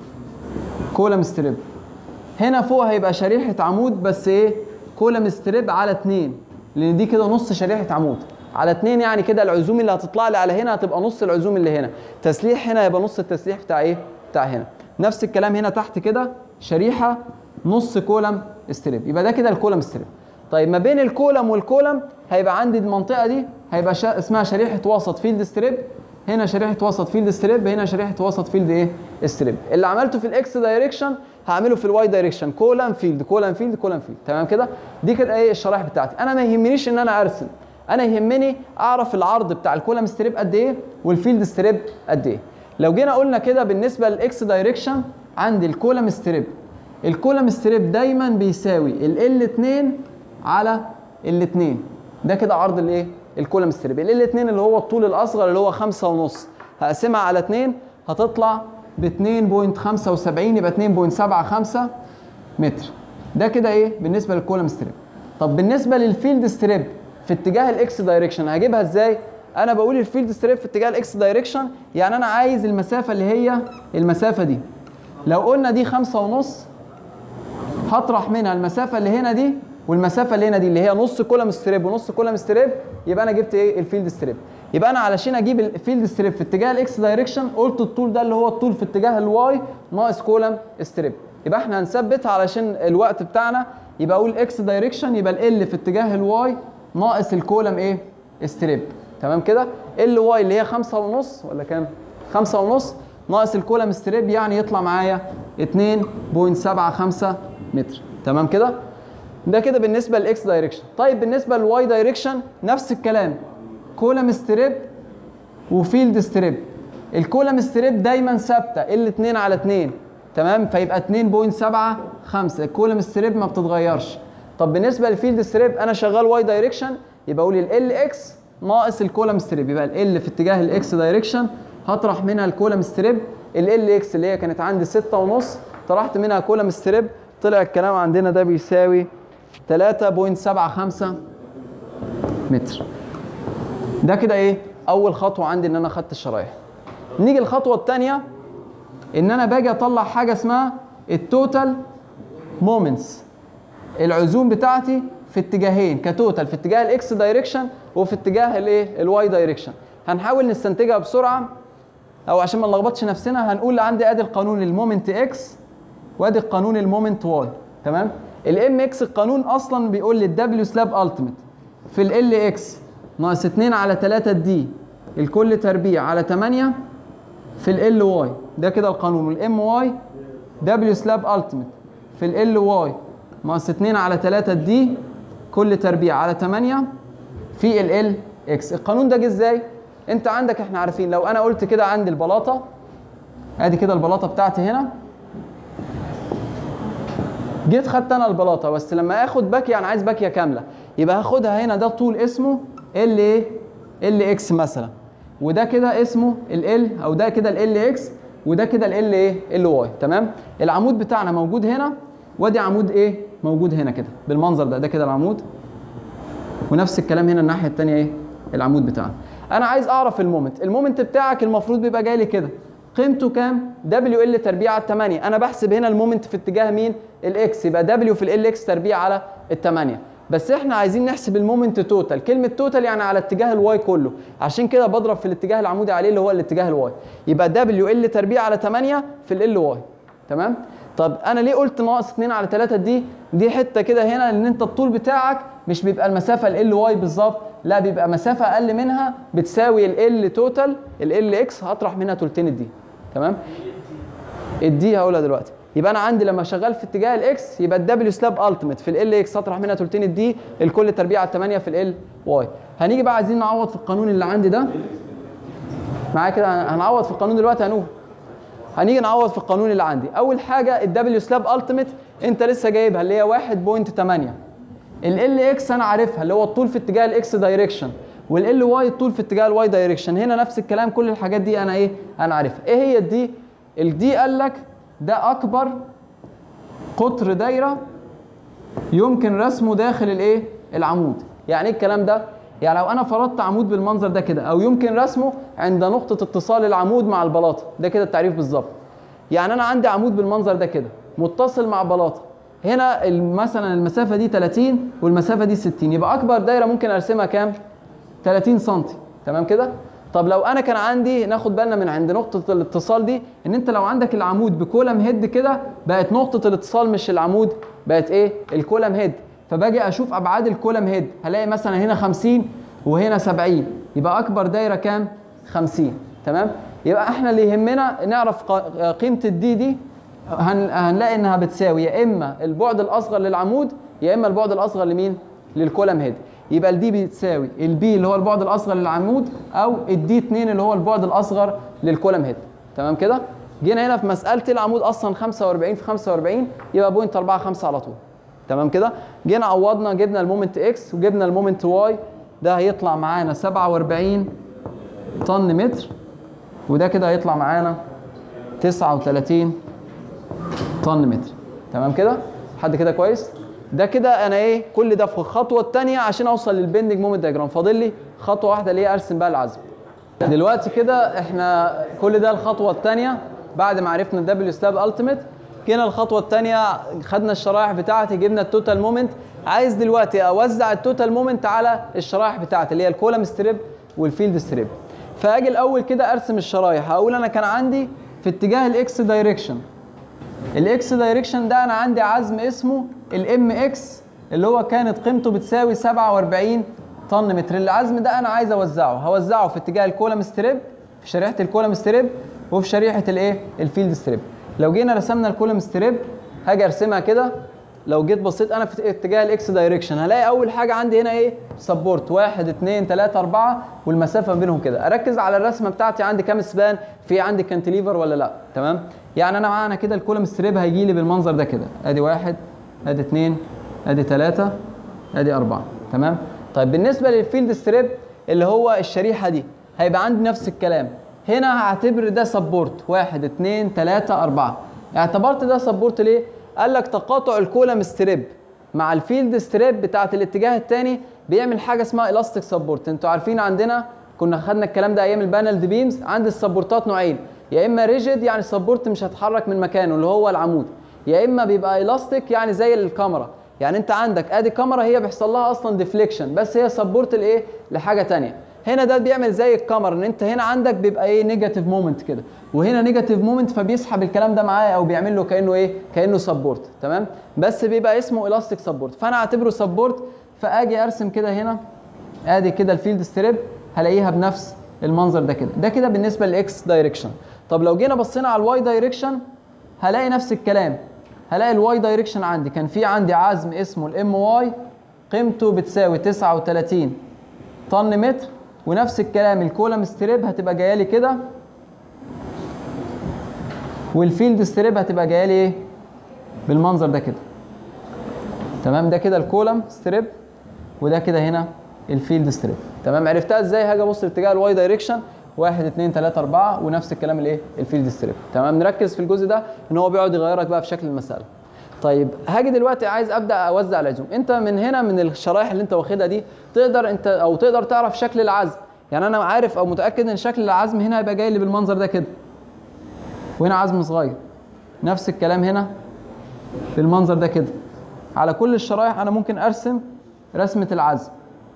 كولم ستريب هنا فوق هيبقى شريحه عمود بس ايه كولم ستريب على اتنين لان دي كده نص شريحه عمود على اتنين يعني كده العزوم اللي هتطلع لي على هنا هتبقى نص العزوم اللي هنا تسليح هنا يبقى نص التسليح بتاع ايه بتاع هنا نفس الكلام هنا تحت كده شريحه نص كولم ستريب يبقى ده كده الكولم ستريب طيب ما بين الكولم والكولم هيبقى عندي المنطقه دي هيبقى شا... اسمها شريحه وسط فيلد ستريب هنا شريحه وسط فيلد ستريب هنا شريحه وسط فيلد ايه ستريب اللي عملته في الاكس دايركشن هعمله في الواي دايركشن كولم فيلد كولم فيلد كولم فيلد تمام كده دي كده ايه الشرائح بتاعتي انا ما يهمنيش ان انا ارسم انا يهمني اعرف العرض بتاع الكولم ستريب قد ايه والفيلد ستريب قد ايه لو جينا قلنا كده بالنسبه للاكس دايركشن عندي الكولم ستريب الكولم ستريب دايما بيساوي ال L2 على ال2 ده كده عرض الايه الكولم ستريب ال L2 اللي هو الطول الاصغر اللي هو خمسة ونص هقسمها على 2 هتطلع ب 2.75 يبقى 2.75 متر ده كده ايه بالنسبه للكولم ستريب طب بالنسبه للفيلد ستريب في اتجاه الاكس دايركشن هجيبها ازاي انا بقول الفيلد ستريب في اتجاه الاكس دايركشن يعني انا عايز المسافه اللي هي المسافه دي لو قلنا دي خمسة ونص هطرح منها المسافه اللي هنا دي والمسافه اللي هنا دي اللي هي نص كولم ستريب ونص كولم ستريب يبقى انا جبت ايه الفيلد ستريب يبقى انا علشان اجيب الفيلد ستريب في اتجاه الاكس دايركشن قلت الطول ده اللي هو الطول في اتجاه الواي ناقص كولم ستريب يبقى احنا هنثبتها علشان الوقت بتاعنا يبقى اقول اكس دايركشن يبقى ال في اتجاه الواي ناقص الكولم ايه ستريب تمام كده ال واي اللي هي خمسة ونص ولا كام خمسة ونص ناقص الكولم ستريب يعني يطلع معايا 2.75 متر تمام كده ده كده بالنسبه للاكس دايركشن طيب بالنسبه للواي دايركشن نفس الكلام كولم ستريب وفيلد ستريب الكولم ستريب دايما ثابته ال 2 على 2 تمام فيبقى 2.75 الكولم ستريب ما بتتغيرش طب بالنسبه للفيلد ستريب انا شغال واي دايركشن يبقى اقول ال اكس ناقص الكولم ستريب يبقى ال في اتجاه الاكس دايركشن هطرح منها الكولم ستريب ال اكس اللي هي كانت عندي 6 ونص طرحت منها كولم ستريب طلع الكلام عندنا ده بيساوي 3.75 متر ده كده ايه اول خطوه عندي ان انا خدت الشرايح نيجي الخطوه الثانيه ان انا باجي اطلع حاجه اسمها التوتال مومنتس العزوم بتاعتي في اتجاهين كتوتال في اتجاه الاكس دايركشن وفي اتجاه الايه الواي دايركشن هنحاول نستنتجها بسرعه او عشان ما نلخبطش نفسنا هنقول عندي ادي القانون المومنت اكس وادي القانون المومنت واي تمام الام اكس القانون اصلا بيقول لي الدبليو سلاب التيميت في ال اكس ناقص 2 على 3 دي الكل تربيع على 8 في ال واي ده كده القانون والام واي دبليو سلاب التيميت في ال واي ناقص 2 على 3 دي كل تربيع على 8 في ال اكس القانون ده جه ازاي انت عندك احنا عارفين لو انا قلت كده عندي البلاطه ادي كده البلاطه بتاعتي هنا جيت خدت انا البلاطه بس لما اخد باكيه انا عايز باكيه كامله يبقى هاخدها هنا ده طول اسمه ال ايه ال اكس مثلا وده كده اسمه ال ال او ده كده ال اكس وده كده ال ايه ال واي تمام العمود بتاعنا موجود هنا وادي عمود ايه موجود هنا كده بالمنظر ده ده كده العمود ونفس الكلام هنا الناحيه الثانيه ايه العمود بتاعنا انا عايز اعرف المومنت المومنت بتاعك المفروض بيبقى جاي لي كده قيمته كام دبليو ال تربيع على 8 انا بحسب هنا المومنت في اتجاه مين الاكس يبقى دبليو في ال اكس تربيع على ال 8 بس احنا عايزين نحسب المومنت توتال كلمه توتال يعني على اتجاه الواي كله عشان كده بضرب في الاتجاه العمودي عليه اللي هو الاتجاه الواي يبقى دبليو ال تربيع على 8 في ال واي تمام طب انا ليه قلت ناقص 2 على 3 دي دي حته كده هنا ان انت الطول بتاعك مش بيبقى المسافه ال واي بالظبط لا بيبقى مسافه اقل منها بتساوي ال ال توتال ال اكس هطرح منها تلتين الدي تمام الدي هقولها دلوقتي يبقى انا عندي لما شغال في اتجاه الاكس يبقى الدبليو سلاب التيميت في ال اكس هطرح منها تلتين الدي الكل تربيع على 8 في ال واي هنيجي بقى عايزين نعوض في القانون اللي عندي ده معايا كده هنعوض في القانون دلوقتي هنوه هنيجي نعوض في القانون اللي عندي اول حاجه الدبليو سلاب التيميت انت لسه جايبها اللي هي 1.8 ال اكس انا عارفها اللي هو الطول في اتجاه الاكس دايركشن والال واي الطول في اتجاه الواي دايركشن هنا نفس الكلام كل الحاجات دي انا ايه انا عارفها ايه هي الدي الدي قال لك ده اكبر قطر دايره يمكن رسمه داخل الايه العمود يعني ايه الكلام ده يعني لو انا فرضت عمود بالمنظر ده كده او يمكن رسمه عند نقطه اتصال العمود مع البلاطه ده كده التعريف بالظبط يعني انا عندي عمود بالمنظر ده كده متصل مع بلاطه هنا مثلا المسافه دي 30 والمسافه دي 60 يبقى اكبر دايره ممكن ارسمها كام 30 سم تمام كده طب لو انا كان عندي ناخد بالنا من عند نقطه الاتصال دي ان انت لو عندك العمود بكولم هيد كده بقت نقطه الاتصال مش العمود بقت ايه الكولم هيد فباجي اشوف ابعاد الكولم هيد هلاقي مثلا هنا 50 وهنا 70 يبقى اكبر دايره كام 50 تمام يبقى احنا اللي يهمنا نعرف قيمه الدي دي هن... هنلاقي انها بتساوي يا اما البعد الاصغر للعمود يا اما البعد الاصغر لمين للكولم هيد يبقى الدي بتساوي البي اللي هو البعد الاصغر للعمود او الدي 2 اللي هو البعد الاصغر للكولم هيد تمام كده جينا هنا في مساله العمود اصلا 45 في 45 يبقى بوينت 45 على طول تمام كده جينا عوضنا جبنا المومنت اكس وجبنا المومنت واي ده هيطلع معانا 47 طن متر وده كده هيطلع معانا 39 طن متر تمام كده لحد كده كويس ده كده انا ايه كل ده في الخطوه الثانيه عشان اوصل للبندنج مومنت دياجرام فاضل لي خطوه واحده اللي هي ارسم بقى العزم دلوقتي كده احنا كل ده الخطوه الثانيه بعد ما عرفنا الدبليو سلاب التيميت جينا الخطوه الثانيه خدنا الشرايح بتاعتي جبنا التوتال مومنت عايز دلوقتي اوزع التوتال مومنت على الشرايح بتاعتي اللي هي الكولم ستريب والفيلد ستريب فاجي الاول كده ارسم الشرايح اقول انا كان عندي في اتجاه الاكس دايركشن الاكس دايركشن ده انا عندي عزم اسمه الام اكس اللي هو كانت قيمته بتساوي 47 طن متر العزم ده انا عايز اوزعه هوزعه في اتجاه الكولم ستريب في شريحه الكولم ستريب وفي شريحه الايه الفيلد ستريب لو جينا رسمنا الكولم ستريب هاجي ارسمها كده لو جيت بصيت انا في اتجاه الاكس دايركشن هلاقي اول حاجه عندي هنا ايه سبورت 1 2 3 4 والمسافه ما بينهم كده اركز على الرسمه بتاعتي عندي كام سبان في عندي كانتليفر ولا لا تمام يعني انا معانا كده الكولم ستريب هيجي لي بالمنظر ده كده ادي واحد ادي اثنين ادي ثلاثة ادي أربعة تمام طيب بالنسبة للفيلد ستريب اللي هو الشريحة دي هيبقى عندي نفس الكلام هنا هعتبر ده سبورت واحد اثنين ثلاثة أربعة اعتبرت ده سبورت ليه؟ قال لك تقاطع الكولم ستريب مع الفيلد ستريب بتاعت الاتجاه الثاني بيعمل حاجة اسمها الاستيك سبورت انتوا عارفين عندنا كنا خدنا الكلام ده ايام البانل دي بيمز عندي السبورتات نوعين يا اما ريجيد يعني السبورت مش هيتحرك من مكانه اللي هو العمود يا اما بيبقى الاستيك يعني زي الكاميرا يعني انت عندك ادي كاميرا هي بيحصل لها اصلا ديفليكشن بس هي سبورت لايه لحاجه ثانيه هنا ده بيعمل زي الكاميرا ان انت هنا عندك بيبقى ايه نيجاتيف مومنت كده وهنا نيجاتيف مومنت فبيسحب الكلام ده معاه او بيعمل له كانه ايه كانه سبورت تمام بس بيبقى اسمه الاستيك سبورت فانا اعتبره سبورت فاجي ارسم كده هنا ادي كده الفيلد ستريب هلاقيها بنفس المنظر ده كده ده كده بالنسبه للاكس دايركشن طب لو جينا بصينا على الواي دايركشن هلاقي نفس الكلام هلاقي الواي دايركشن عندي كان في عندي عزم اسمه الام واي قيمته بتساوي 39 طن متر ونفس الكلام الكولم ستريب هتبقى جايه لي كده والفيلد ستريب هتبقى جايه لي ايه بالمنظر ده كده تمام ده كده الكولم ستريب وده كده هنا الفيلد ستريب تمام عرفتها ازاي هاجي ابص لاتجاه الواي دايركشن 1 2 3 4 ونفس الكلام الايه الفيلد ستريب تمام نركز في الجزء ده ان هو بيقعد يغيرك بقى في شكل المساله طيب هاجي دلوقتي عايز ابدا اوزع العزوم انت من هنا من الشرايح اللي انت واخدها دي تقدر انت او تقدر تعرف شكل العزم يعني انا عارف او متاكد ان شكل العزم هنا هيبقى جاي لي بالمنظر ده كده وهنا عزم صغير نفس الكلام هنا بالمنظر ده كده على كل الشرايح انا ممكن ارسم رسمه العزم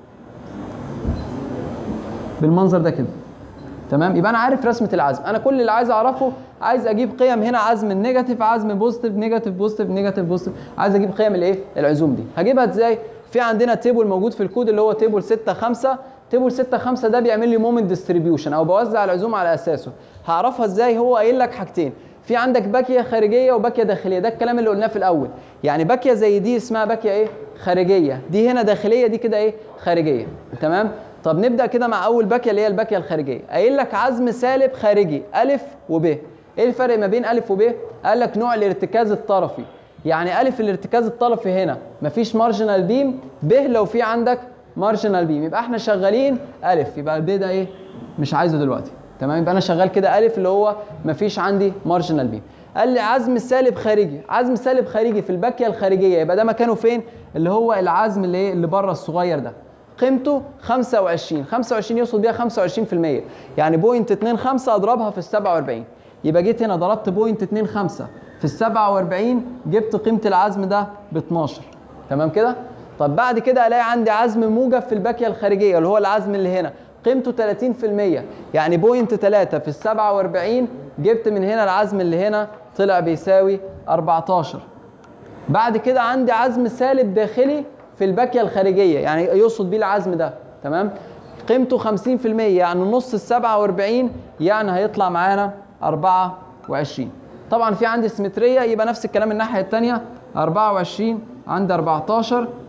بالمنظر ده كده تمام يبقى انا عارف رسمه العزم انا كل اللي عايز اعرفه عايز اجيب قيم هنا عزم النيجاتيف عزم بوزيتيف نيجاتيف بوزيتيف نيجاتيف بوزيتيف عايز اجيب قيم الايه العزوم دي هجيبها ازاي في عندنا تيبل موجود في الكود اللي هو تيبل 6 5 تيبل 6 5 ده بيعمل لي مومنت ديستريبيوشن او بوزع العزوم على اساسه هعرفها ازاي هو قايل لك حاجتين في عندك باكيه خارجيه وباكيه داخليه ده الكلام اللي قلناه في الاول يعني باكيه زي دي اسمها باكيه ايه خارجيه دي هنا داخليه دي كده ايه خارجيه تمام طب نبدا كده مع اول باكيه اللي هي الباكيه الخارجيه قايل لك عزم سالب خارجي الف وب ايه الفرق ما بين الف وب قال لك نوع الارتكاز الطرفي يعني الف الارتكاز الطرفي هنا مفيش مارجنال بيم ب لو في عندك مارجنال بيم يبقى احنا شغالين الف يبقى الب ده ايه مش عايزه دلوقتي تمام يبقى انا شغال كده الف اللي هو مفيش عندي مارجنال بيم قال لي عزم سالب خارجي عزم سالب خارجي في الباكيه الخارجيه يبقى ده مكانه فين اللي هو العزم اللي ايه اللي بره الصغير ده قيمته 25 25 يوصل بيها 25% يعني بوينت 25 اضربها في ال 47 يبقى جيت هنا ضربت بوينت 25 في ال 47 جبت قيمه العزم ده ب 12 تمام كده طب بعد كده الاقي عندي عزم موجب في الباكيه الخارجيه اللي هو العزم اللي هنا قيمته 30% يعني بوينت 3 في ال 47 جبت من هنا العزم اللي هنا طلع بيساوي 14 بعد كده عندي عزم سالب داخلي في الباكيه الخارجيه يعني يقصد بيه العزم ده تمام قيمته 50% يعني نص ال 47 يعني هيطلع معانا 24 طبعا في عندي سيمتريه يبقى نفس الكلام الناحيه الثانيه 24 عندي 14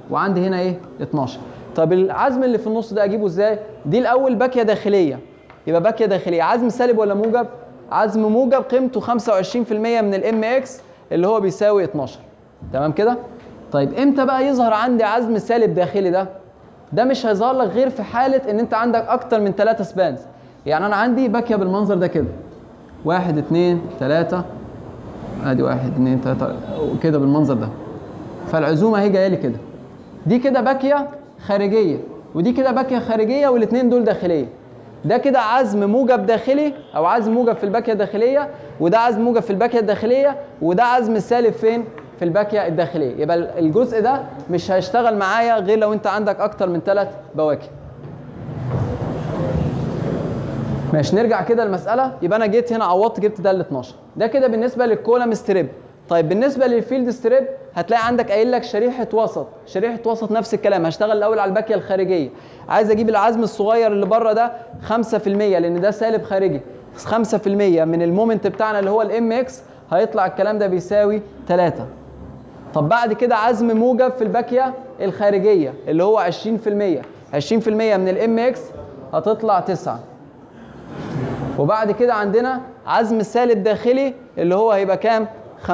وعندي هنا ايه 12 طب العزم اللي في النص ده اجيبه ازاي دي الاول باكيه داخليه يبقى باكيه داخليه عزم سالب ولا موجب عزم موجب قيمته 25% من الام اكس اللي هو بيساوي 12 تمام كده طيب امتى بقى يظهر عندي عزم سالب داخلي ده ده مش هيظهر لك غير في حاله ان انت عندك اكتر من 3 سبانز يعني انا عندي باكيه بالمنظر ده كده واحد اتنين تلاتة ادي واحد اتنين تلاتة وكده بالمنظر ده فالعزومه اهي جايه لي كده دي كده باكيه خارجيه ودي كده باكيه خارجيه والاثنين دول داخليه ده كده عزم موجب داخلي او عزم موجب في الباكيه الداخليه وده عزم موجب في الباكيه الداخليه وده عزم سالب فين في الباكيه الداخليه يبقى الجزء ده مش هيشتغل معايا غير لو انت عندك اكتر من ثلاث بواكي ماشي نرجع كده المساله يبقى انا جيت هنا عوضت جبت ده ال 12 ده كده بالنسبه للكولم ستريب طيب بالنسبه للفيلد ستريب هتلاقي عندك قايل لك شريحه وسط شريحه وسط نفس الكلام هشتغل الاول على الباكيه الخارجيه عايز اجيب العزم الصغير اللي بره ده 5% لان ده سالب خارجي 5% من المومنت بتاعنا اللي هو الام اكس هيطلع الكلام ده بيساوي 3 طب بعد كده عزم موجب في الباكيه الخارجيه اللي هو 20% 20% من الام اكس هتطلع 9 وبعد كده عندنا عزم سالب داخلي اللي هو هيبقى كام 50%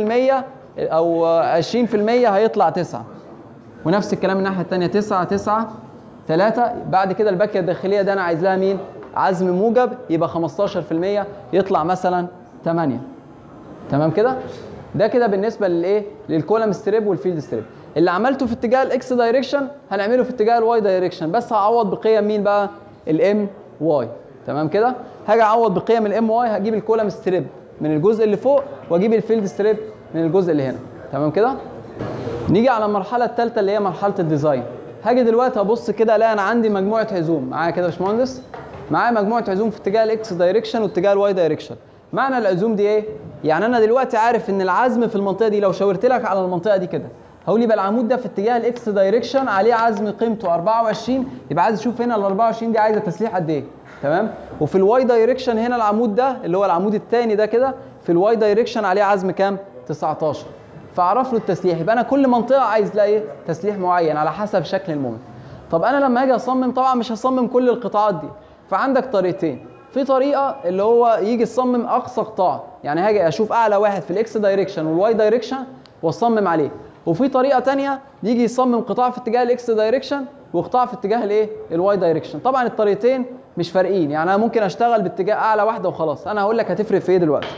او 20% هيطلع 9 ونفس الكلام الناحيه الثانيه 9 9 3 بعد كده الباكيه الداخليه ده انا عايز لها مين عزم موجب يبقى 15% يطلع مثلا 8 تمام كده ده كده بالنسبه للايه للكولم ستريب والفيلد ستريب اللي عملته في اتجاه الاكس دايركشن هنعمله في اتجاه الواي دايركشن بس هعوض بقيم مين بقى الام واي تمام كده هاجي اعوض بقيم الام واي هجيب الكولم ستريب من الجزء اللي فوق واجيب الفيلد ستريب من الجزء اللي هنا تمام كده نيجي على المرحله الثالثه اللي هي مرحله الديزاين هاجي دلوقتي ابص كده الاقي انا عندي مجموعه عزوم معايا كده يا باشمهندس معايا مجموعه عزوم في اتجاه الاكس دايركشن واتجاه الواي دايركشن معنى العزوم دي ايه يعني انا دلوقتي عارف ان العزم في المنطقه دي لو شاورت لك على المنطقه دي كده هقول يبقى العمود ده في اتجاه الاكس دايركشن عليه عزم قيمته 24 يبقى عايز اشوف هنا ال 24 دي عايزه تسليح قد ايه تمام وفي الواي دايركشن هنا العمود ده اللي هو العمود الثاني ده كده في الواي دايركشن عليه عزم كام 19 فاعرف له التسليح يبقى انا كل منطقه عايز لها ايه تسليح معين على حسب شكل المومنت طب انا لما اجي اصمم طبعا مش هصمم كل القطاعات دي فعندك طريقتين في طريقه اللي هو يجي يصمم اقصى قطاع يعني هاجي اشوف اعلى واحد في الاكس دايركشن والواي دايركشن واصمم عليه وفي طريقه ثانيه يجي يصمم قطاع في اتجاه الاكس دايركشن وقطاع في اتجاه الايه الواي دايركشن طبعا الطريقتين مش فارقين يعني انا ممكن اشتغل باتجاه اعلى واحده وخلاص انا هقول لك هتفرق في ايه دلوقتي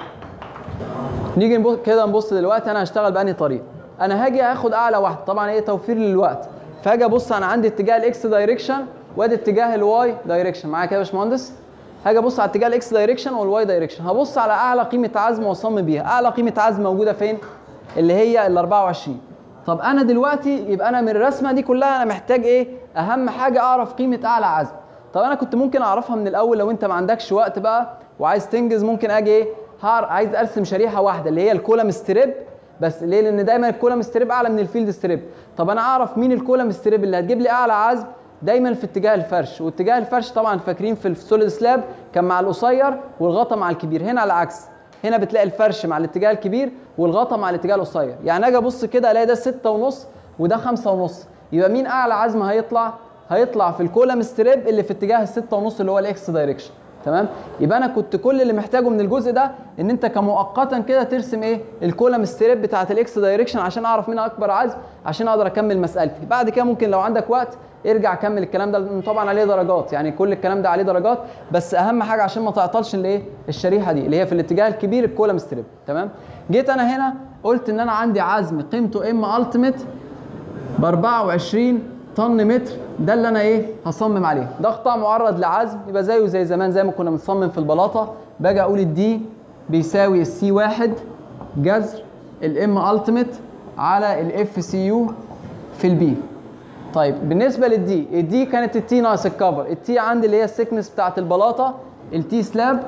نيجي نبص كده نبص دلوقتي انا هشتغل بانهي طريقه انا هاجي اخد اعلى واحده طبعا ايه توفير للوقت فاجي ابص انا عندي اتجاه الاكس دايركشن وادي اتجاه الواي دايركشن معايا كده يا باشمهندس هاجي ابص على اتجاه الاكس دايركشن والواي دايركشن هبص على اعلى قيمه عزم واصمم بيها اعلى قيمه عزم موجوده فين اللي هي ال 24 طب انا دلوقتي يبقى انا من الرسمه دي كلها انا محتاج ايه اهم حاجه اعرف قيمه اعلى عزم طب انا كنت ممكن اعرفها من الاول لو انت ما عندكش وقت بقى وعايز تنجز ممكن اجي ايه هار عايز ارسم شريحه واحده اللي هي الكولم ستريب بس ليه لان دايما الكولم ستريب اعلى من الفيلد ستريب طب انا اعرف مين الكولم ستريب اللي هتجيب لي اعلى عزم دايما في اتجاه الفرش واتجاه الفرش طبعا فاكرين في السوليد سلاب كان مع القصير والغطا مع الكبير هنا على العكس هنا بتلاقي الفرش مع الاتجاه الكبير والغطا مع الاتجاه القصير يعني اجي ابص كده الاقي ده ستة ونص وده خمسة ونص يبقى مين اعلى عزم هيطلع هيطلع في الكولم ستريب اللي في اتجاه الستة ونص اللي هو الاكس دايركشن تمام يبقى انا كنت كل اللي محتاجه من الجزء ده ان انت كمؤقتا كده ترسم ايه الكولم ستريب بتاعه الاكس دايركشن عشان اعرف مين اكبر عزم عشان اقدر اكمل مسالتي بعد كده ممكن لو عندك وقت ارجع كمل الكلام ده لأنه طبعا عليه درجات يعني كل الكلام ده عليه درجات بس اهم حاجه عشان ما تعطلش الايه الشريحه دي اللي هي في الاتجاه الكبير الكولم ستريب تمام جيت انا هنا قلت ان انا عندي عزم قيمته ام التيميت ب 24 طن متر ده اللي انا ايه هصمم عليه ده قطاع معرض لعزم يبقى زيه زي زمان زي ما كنا بنصمم في البلاطه باجي اقول الدي بيساوي السي واحد جذر الام التيميت على الاف سي يو في البي طيب بالنسبه للدي الدي كانت التي ناقص الكفر التي عندي اللي هي السكنس بتاعت البلاطه التي سلاب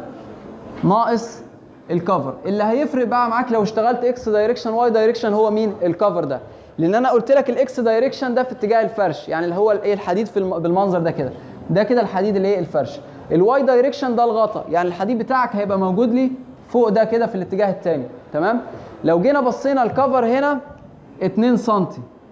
ناقص الكفر اللي هيفرق بقى معاك لو اشتغلت اكس دايركشن واي دايركشن هو مين الكفر ده لان انا قلت لك الاكس دايركشن ده في اتجاه الفرش يعني اللي هو الايه الحديد في الم... بالمنظر ده كده ده كده الحديد اللي هي الفرش الواي دايركشن ده الغطا يعني الحديد بتاعك هيبقى موجود لي فوق ده كده في الاتجاه الثاني تمام لو جينا بصينا الكفر هنا 2 سم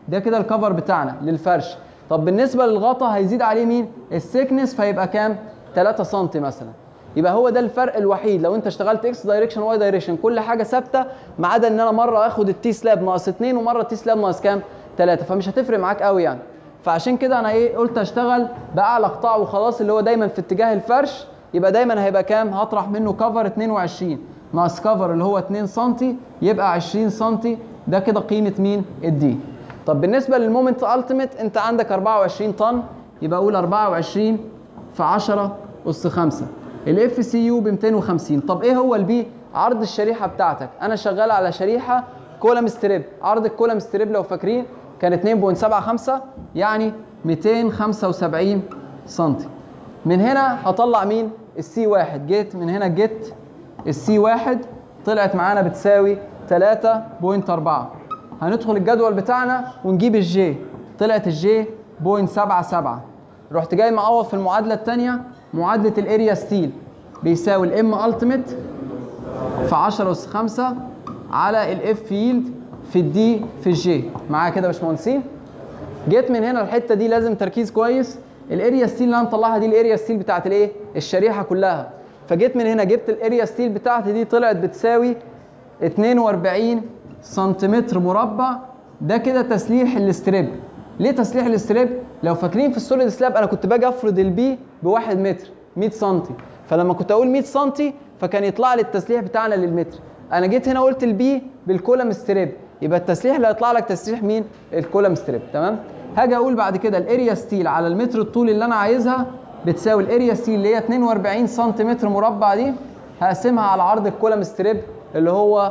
ده كده الكفر بتاعنا للفرش طب بالنسبه للغطا هيزيد عليه مين السيكنس فيبقى كام 3 سم مثلا يبقى هو ده الفرق الوحيد لو انت اشتغلت اكس دايركشن واي دايركشن كل حاجه ثابته ما عدا ان انا مره اخد التي سلاب ناقص 2 ومره التي سلاب ناقص كام 3 فمش هتفرق معاك قوي يعني فعشان كده انا ايه قلت اشتغل باعلى قطاع وخلاص اللي هو دايما في اتجاه الفرش يبقى دايما هيبقى كام هطرح منه كفر 22 ناقص كفر اللي هو 2 سم يبقى 20 سم ده كده قيمه مين الدي طب بالنسبه للمومنت التيميت انت عندك 24 طن يبقى اقول 24 في 10 اس 5 الاف سي يو ب 250 طب ايه هو البي عرض الشريحه بتاعتك انا شغال على شريحه كولم ستريب عرض الكولم ستريب لو فاكرين كان 2.75 يعني 275 سم من هنا هطلع مين السي واحد جيت من هنا جيت السي واحد طلعت معانا بتساوي 3.4 هندخل الجدول بتاعنا ونجيب الجي طلعت الجي 0.77 رحت جاي معوض في المعادله الثانيه معادله الاريا ستيل بيساوي الام التيميت في 10 اس 5 على الاف فيلد في الدي في الجي معايا كده يا باشمهندسين جيت من هنا الحته دي لازم تركيز كويس الاريا ستيل اللي انا مطلعها دي الاريا ستيل بتاعت الايه الشريحه كلها فجيت من هنا جبت الاريا ستيل بتاعتي دي طلعت بتساوي 42 سنتيمتر مربع ده كده تسليح الاستريب ليه تسليح الاستريب لو فاكرين في السوليد سلاب انا كنت باجي افرض البي بواحد متر 100 سم فلما كنت اقول 100 سم فكان يطلع لي التسليح بتاعنا للمتر انا جيت هنا قلت البي بالكولم ستريب يبقى التسليح اللي هيطلع لك تسليح مين الكولم ستريب تمام هاجي اقول بعد كده الاريا ستيل على المتر الطول اللي انا عايزها بتساوي الاريا ستيل اللي هي 42 سنتيمتر مربع دي هقسمها على عرض الكولم ستريب اللي هو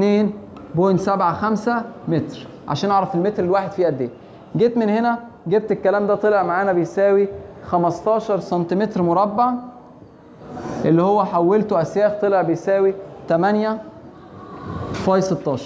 2.75 متر عشان اعرف المتر الواحد فيه قد ايه جيت من هنا جبت الكلام ده طلع معانا بيساوي 15 سنتيمتر مربع اللي هو حولته اسياخ طلع بيساوي 8 فاي 16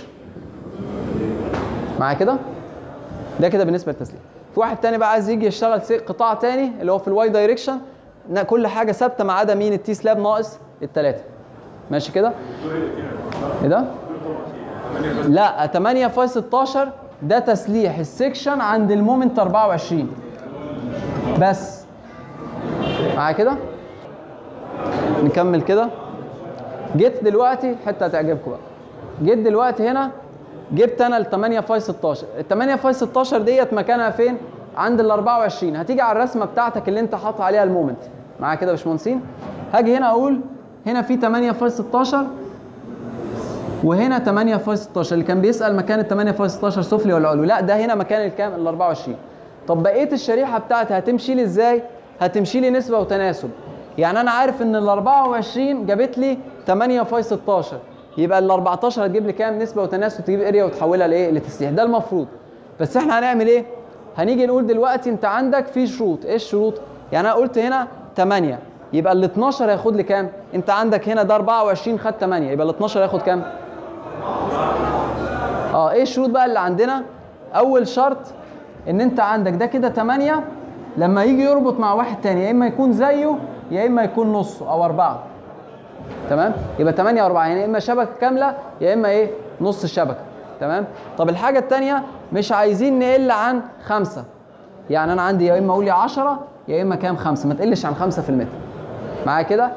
معايا كده ده كده بالنسبه للتسليح في واحد تاني بقى عايز يجي يشتغل قطاع تاني اللي هو في الواي دايركشن كل حاجه ثابته ما عدا مين التي سلاب ناقص الثلاثه ماشي كده ايه ده لا 8 فاي 16 ده تسليح السكشن عند المومنت 24 بس معايا كده نكمل كده جيت دلوقتي حته هتعجبكم بقى جيت دلوقتي هنا جبت انا ال 8 فاي 16 ال 8 فاي 16 ديت مكانها فين عند ال 24 هتيجي على الرسمه بتاعتك اللي انت حاطط عليها المومنت معايا كده يا باشمهندسين هاجي هنا اقول هنا في 8 فاي 16 وهنا 8 فاي 16 اللي كان بيسال مكان ال 8 فاي 16 سفلي ولا علوي لا ده هنا مكان الكام ال 24 طب بقيه الشريحه بتاعتي هتمشي لي ازاي هتمشي لي نسبه وتناسب يعني انا عارف ان ال 24 جابت لي 8 فاي 16 يبقى ال 14 هتجيب لي كام نسبه وتناسب تجيب اريا وتحولها لايه لتسليح ده المفروض بس احنا هنعمل ايه هنيجي نقول دلوقتي انت عندك في شروط ايه الشروط يعني انا قلت هنا 8 يبقى ال 12 هياخد لي كام انت عندك هنا ده 24 خد 8 يبقى ال 12 هياخد كام اه ايه الشروط بقى اللي عندنا اول شرط ان انت عندك ده كده 8 لما يجي يربط مع واحد تاني يا اما يكون زيه يا اما يكون نصه او اربعه تمام يبقى 8 و4 يعني يا اما شبكه كامله يا اما ايه نص الشبكه تمام طب الحاجه الثانيه مش عايزين نقل عن خمسة يعني انا عندي يا اما اقول يا 10 يا اما كام خمسة ما تقلش عن خمسة في المتر معايا كده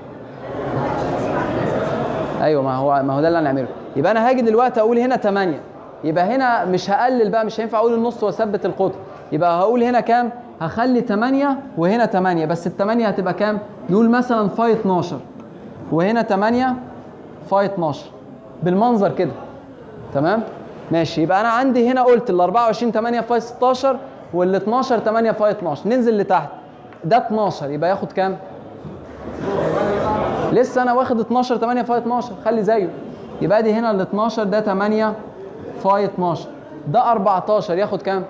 ايوه ما هو ما هو ده اللي هنعمله يبقى انا هاجي دلوقتي اقول هنا 8 يبقى هنا مش هقلل بقى مش هينفع اقول النص واثبت القطر يبقى هقول هنا كام هخلي 8 وهنا 8 بس ال 8 هتبقى كام نقول مثلا فاي 12 وهنا 8 فاي 12 بالمنظر كده تمام ماشي يبقى انا عندي هنا قلت ال 24 8 فاي 16 وال 12 8 فاي 12 ننزل لتحت ده 12 يبقى ياخد كام لسه انا واخد 12 8 فاي 12 خلي زيه يبقى دي هنا ال 12 ده 8 فاي 12 ده 14 ياخد كام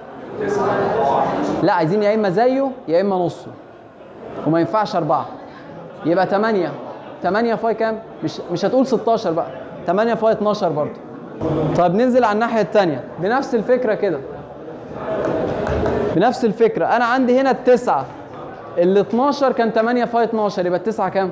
لا عايزين يا اما زيه يا اما نصه وما ينفعش أربعة يبقى 8 8 فاي كام مش مش هتقول 16 بقى 8 فاي 12 برضه طيب ننزل على الناحيه الثانيه بنفس الفكره كده بنفس الفكره انا عندي هنا التسعه ال 12 كان 8 فاي 12 يبقى التسعه كام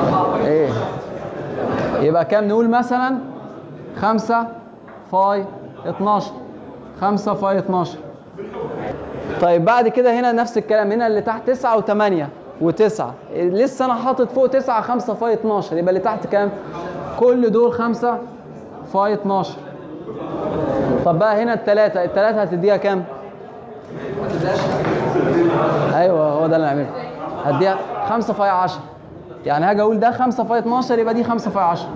ايه يبقى كام نقول مثلا 5 فاي 12 5 فاي 12 طيب بعد كده هنا نفس الكلام هنا اللي تحت 9 و8 و9 لسه انا حاطط فوق 9 5 فاي 12 يبقى اللي تحت كام؟ كل دول 5 فاي 12 طب بقى هنا الثلاثة الثلاثة هتديها كام؟ ايوه هو ده اللي انا عامله هديها 5 فاي 10 يعني هاجي اقول ده 5 فاي 12 يبقى دي 5 فاي 10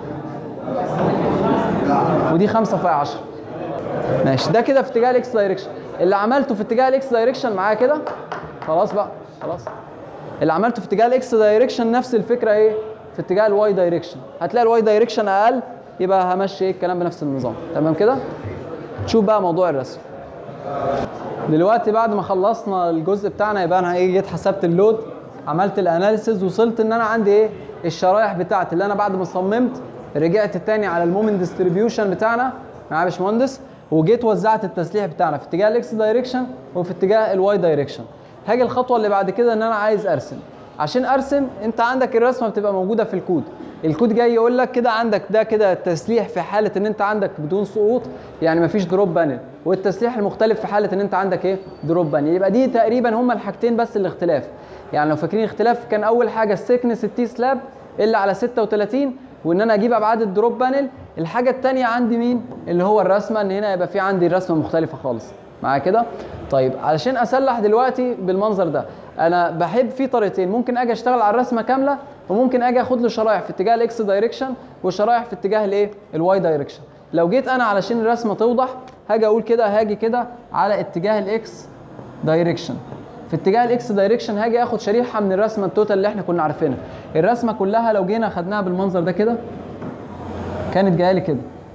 ودي 5 فاي 10 ماشي ده كده في اتجاه الاكس دايركشن اللي عملته في اتجاه الاكس دايركشن معايا كده خلاص بقى خلاص اللي عملته في اتجاه الاكس دايركشن نفس الفكره ايه في اتجاه الواي دايركشن هتلاقي الواي دايركشن اقل يبقى همشي ايه الكلام بنفس النظام تمام كده شوف بقى موضوع الرسم دلوقتي بعد ما خلصنا الجزء بتاعنا يبقى انا ايه جيت حسبت اللود عملت الاناليسيز وصلت ان انا عندي ايه الشرايح بتاعتي اللي انا بعد ما صممت رجعت تاني على المومنت ديستريبيوشن بتاعنا معايا يا باشمهندس وجيت وزعت التسليح بتاعنا في اتجاه الاكس دايركشن وفي اتجاه الواي دايركشن هاجي الخطوه اللي بعد كده ان انا عايز ارسم عشان ارسم انت عندك الرسمه بتبقى موجوده في الكود الكود جاي يقول لك كده عندك ده كده التسليح في حاله ان انت عندك بدون سقوط يعني مفيش دروب بانل والتسليح المختلف في حاله ان انت عندك ايه دروب بانل يبقى دي تقريبا هما الحاجتين بس الاختلاف يعني لو فاكرين اختلاف كان اول حاجه السيكنس التي سلاب اللي على 36 وان انا اجيب ابعاد الدروب بانل الحاجه الثانيه عندي مين اللي هو الرسمه ان هنا يبقى في عندي الرسمه مختلفه خالص معايا كده طيب علشان اسلح دلوقتي بالمنظر ده انا بحب في طريقتين ممكن اجي اشتغل على الرسمه كامله وممكن اجي اخد له شرايح في اتجاه الاكس دايركشن وشرايح في اتجاه الايه الواي دايركشن لو جيت انا علشان الرسمه توضح هاجي اقول كده هاجي كده على اتجاه الاكس دايركشن في اتجاه الاكس دايركشن هاجي اخد شريحه من الرسمه التوتال اللي احنا كنا عارفينها الرسمه كلها لو جينا خدناها بالمنظر ده كده كانت جايه لي كده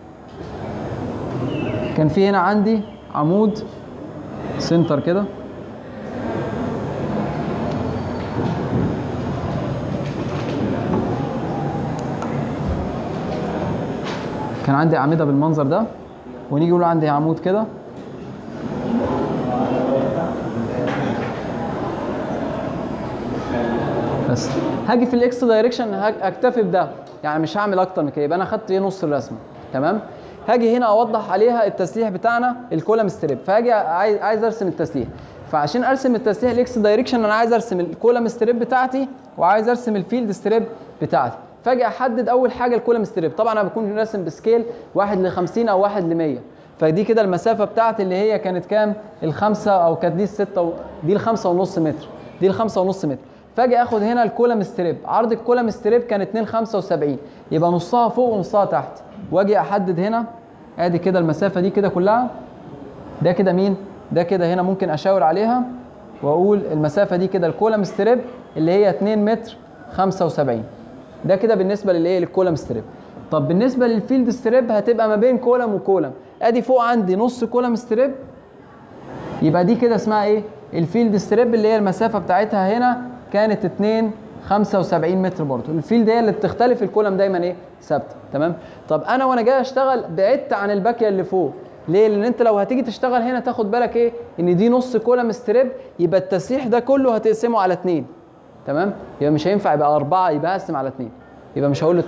كان في هنا عندي عمود سنتر كده كان عندي اعمده بالمنظر ده ونيجي نقول عندي عمود كده بس هاجي في الاكس دايركشن اكتفي بده يعني مش هعمل اكتر من كده يبقى انا خدت ايه نص الرسمه تمام هاجي هنا اوضح عليها التسليح بتاعنا الكولم ستريب فهاجي عايز عايز ارسم التسليح فعشان ارسم التسليح الاكس دايركشن انا عايز ارسم الكولم ستريب بتاعتي وعايز ارسم الفيلد ستريب بتاعتي فاجي احدد اول حاجه الكولم ستريب طبعا انا بكون راسم بسكيل 1 ل 50 او 1 ل 100 فدي كده المسافه بتاعتي اللي هي كانت كام الخمسة او كانت دي الستة و... دي الخمسة ونص متر دي الخمسة ونص متر فاجي اخد هنا الكولم ستريب عرض الكولم ستريب كان 275 يبقى نصها فوق ونصها تحت واجي احدد هنا ادي كده المسافه دي كده كلها ده كده مين ده كده هنا ممكن اشاور عليها واقول المسافه دي كده الكولم ستريب اللي هي 2 متر 75 ده كده بالنسبه للايه للكولم ستريب طب بالنسبه للفيلد ستريب هتبقى ما بين كولم وكولم ادي فوق عندي نص كولم ستريب يبقى دي كده اسمها ايه الفيلد ستريب اللي هي المسافه بتاعتها هنا كانت 2 75 متر برضه الفيلد هي اللي بتختلف الكولم دايما ايه ثابته تمام طب انا وانا جاي اشتغل بعدت عن الباكيه اللي فوق ليه لان انت لو هتيجي تشتغل هنا تاخد بالك ايه ان دي نص كولم ستريب يبقى التسريح ده كله هتقسمه على اتنين تمام يبقى مش هينفع يبقى أربعة يبقى اقسم على اتنين يبقى مش هقول له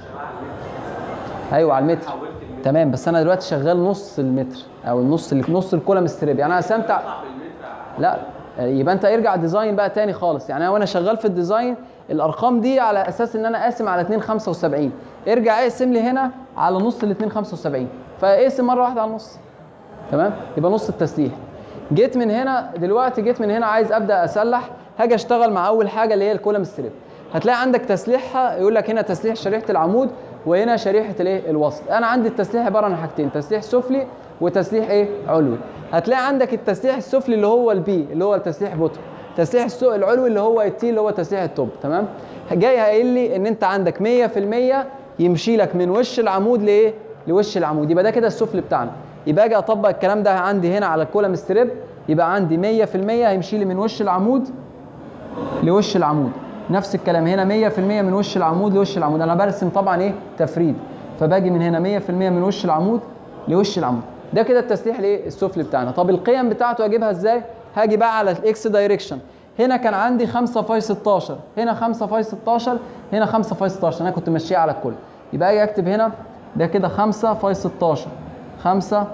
ايوه على المتر تمام بس انا دلوقتي شغال نص المتر او النص اللي نص الكولم ستريب يعني انا قسمت لا يبقى انت ارجع ديزاين بقى تاني خالص يعني انا وانا شغال في الديزاين الارقام دي على اساس ان انا قاسم على 2 75 ارجع اقسم لي هنا على نص ال 2 75 فاقسم مره واحده على النص تمام يبقى نص التسليح جيت من هنا دلوقتي جيت من هنا عايز ابدا اسلح هاجي اشتغل مع اول حاجه اللي هي الكولم ستريب هتلاقي عندك تسليحها يقول لك هنا تسليح شريحه العمود وهنا شريحه الايه الوسط انا عندي التسليح عباره عن حاجتين تسليح سفلي وتسليح ايه علوي هتلاقي عندك التسليح السفلي اللي هو البي اللي هو التسليح بوتوم تسليح السوق العلوي اللي هو التي اللي هو تسليح التوب تمام جاي قايل لي ان انت عندك 100% يمشي لك من وش العمود لايه لوش العمود يبقى ده كده السفلي بتاعنا يبقى اجي اطبق الكلام ده عندي هنا على الكولم ستريب يبقى عندي 100% هيمشي لي من وش العمود لوش العمود نفس الكلام هنا 100% من وش العمود لوش العمود انا برسم طبعا ايه تفريد فباجي من هنا 100% من وش العمود لوش العمود ده كده التسليح الايه السفلي بتاعنا طب القيم بتاعته اجيبها ازاي هاجي بقى على الاكس دايركشن هنا كان عندي 5 فاي 16 هنا 5 فاي 16 هنا 5 فاي 16 انا كنت ماشيه على الكل يبقى اجي اكتب هنا ده كده 5 فاي 16 5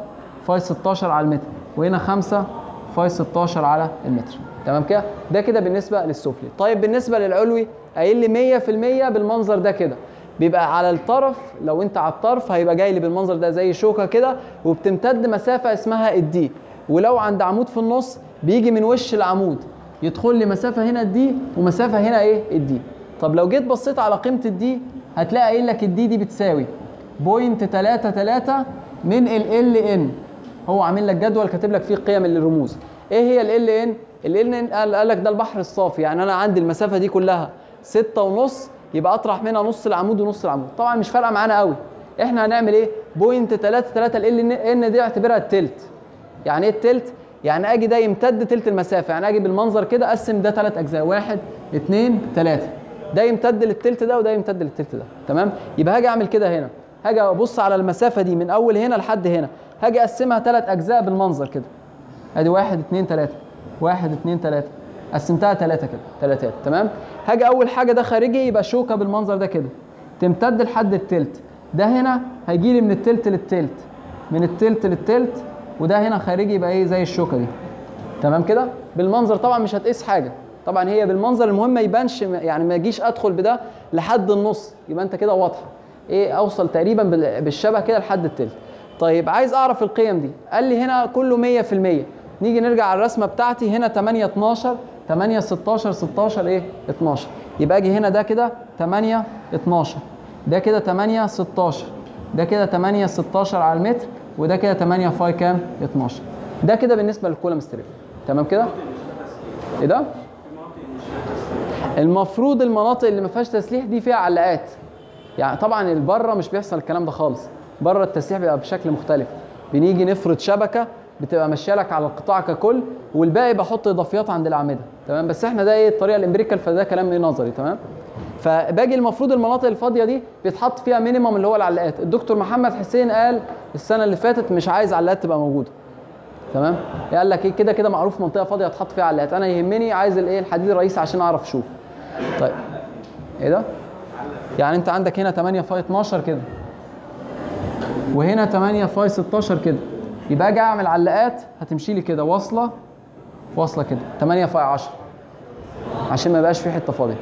فاي 16 على المتر وهنا 5 فاي 16 على المتر تمام كده ده كده بالنسبه للسفلي طيب بالنسبه للعلوي قايل لي 100% بالمنظر ده كده بيبقى على الطرف لو انت على الطرف هيبقى جاي لي بالمنظر ده زي شوكه كده وبتمتد مسافه اسمها الدي ولو عند عمود في النص بيجي من وش العمود يدخل لي مسافه هنا الدي ومسافه هنا ايه الدي طب لو جيت بصيت على قيمه الدي هتلاقي قايل لك الدي دي بتساوي بوينت 3 3 من ال ال ان هو عامل لك جدول كاتب لك فيه قيم الرموز ايه هي ال ال ان ال ال ان قال قال لك ده البحر الصافي يعني انا عندي المسافه دي كلها ستة ونص يبقى اطرح منها نص العمود ونص العمود طبعا مش فارقه معانا قوي احنا هنعمل ايه بوينت 3 3 ال ال ان دي اعتبرها التلت يعني ايه التلت يعني اجي ده يمتد تلت المسافه يعني اجي بالمنظر كده اقسم ده ثلاث اجزاء واحد اثنين ثلاثه ده يمتد للتلت ده وده يمتد للتلت ده تمام يبقى هاجي اعمل كده هنا هاجي ابص على المسافه دي من اول هنا لحد هنا هاجي اقسمها ثلاث اجزاء بالمنظر كده ادي واحد اثنين ثلاثه واحد اثنين ثلاثه قسمتها ثلاثه كده ثلاثات تمام هاجي اول حاجه ده خارجي يبقى شوكه بالمنظر ده كده تمتد لحد التلت ده هنا هيجي لي من التلت للتلت من التلت للتلت وده هنا خارجي يبقى ايه زي الشوكه دي تمام كده بالمنظر طبعا مش هتقيس حاجه طبعا هي بالمنظر المهم ما يبانش يعني ما يجيش ادخل بده لحد النص يبقى انت كده واضحه ايه اوصل تقريبا بال- بالشبه كده لحد التلت طيب عايز اعرف القيم دي قال لي هنا كله 100% نيجي نرجع على الرسمه بتاعتي هنا 8 12 8 16 16 ايه 12 يبقى اجي هنا ده كده 8 12 ده كده 8 16 ده كده 8 16 على المتر وده كده 8 فاي كام 12 ده كده بالنسبه للكولم ستريب تمام كده ايه ده المفروض المناطق اللي ما فيهاش تسليح دي فيها علاقات يعني طبعا بره مش بيحصل الكلام ده خالص بره التسليح بيبقى بشكل مختلف بنيجي نفرض شبكه بتبقى ماشيه لك على القطاع ككل والباقي بحط اضافيات عند الاعمده تمام بس احنا ده ايه الطريقه الامريكال فده كلام ايه نظري تمام فباجي المفروض المناطق الفاضيه دي بيتحط فيها مينيمم اللي هو العلاقات الدكتور محمد حسين قال السنه اللي فاتت مش عايز علاقات تبقى موجوده تمام قال لك ايه كده كده معروف منطقه فاضيه هتحط فيها علاقات انا يهمني عايز الايه الحديد الرئيسي عشان اعرف اشوف طيب ايه ده يعني انت عندك هنا 8 فاي 12 كده وهنا 8 فاي 16 كده يبقى اجي اعمل علاقات هتمشي لي كده واصله واصله كده 8 فاي 10 عشان ما يبقاش في حته فاضيه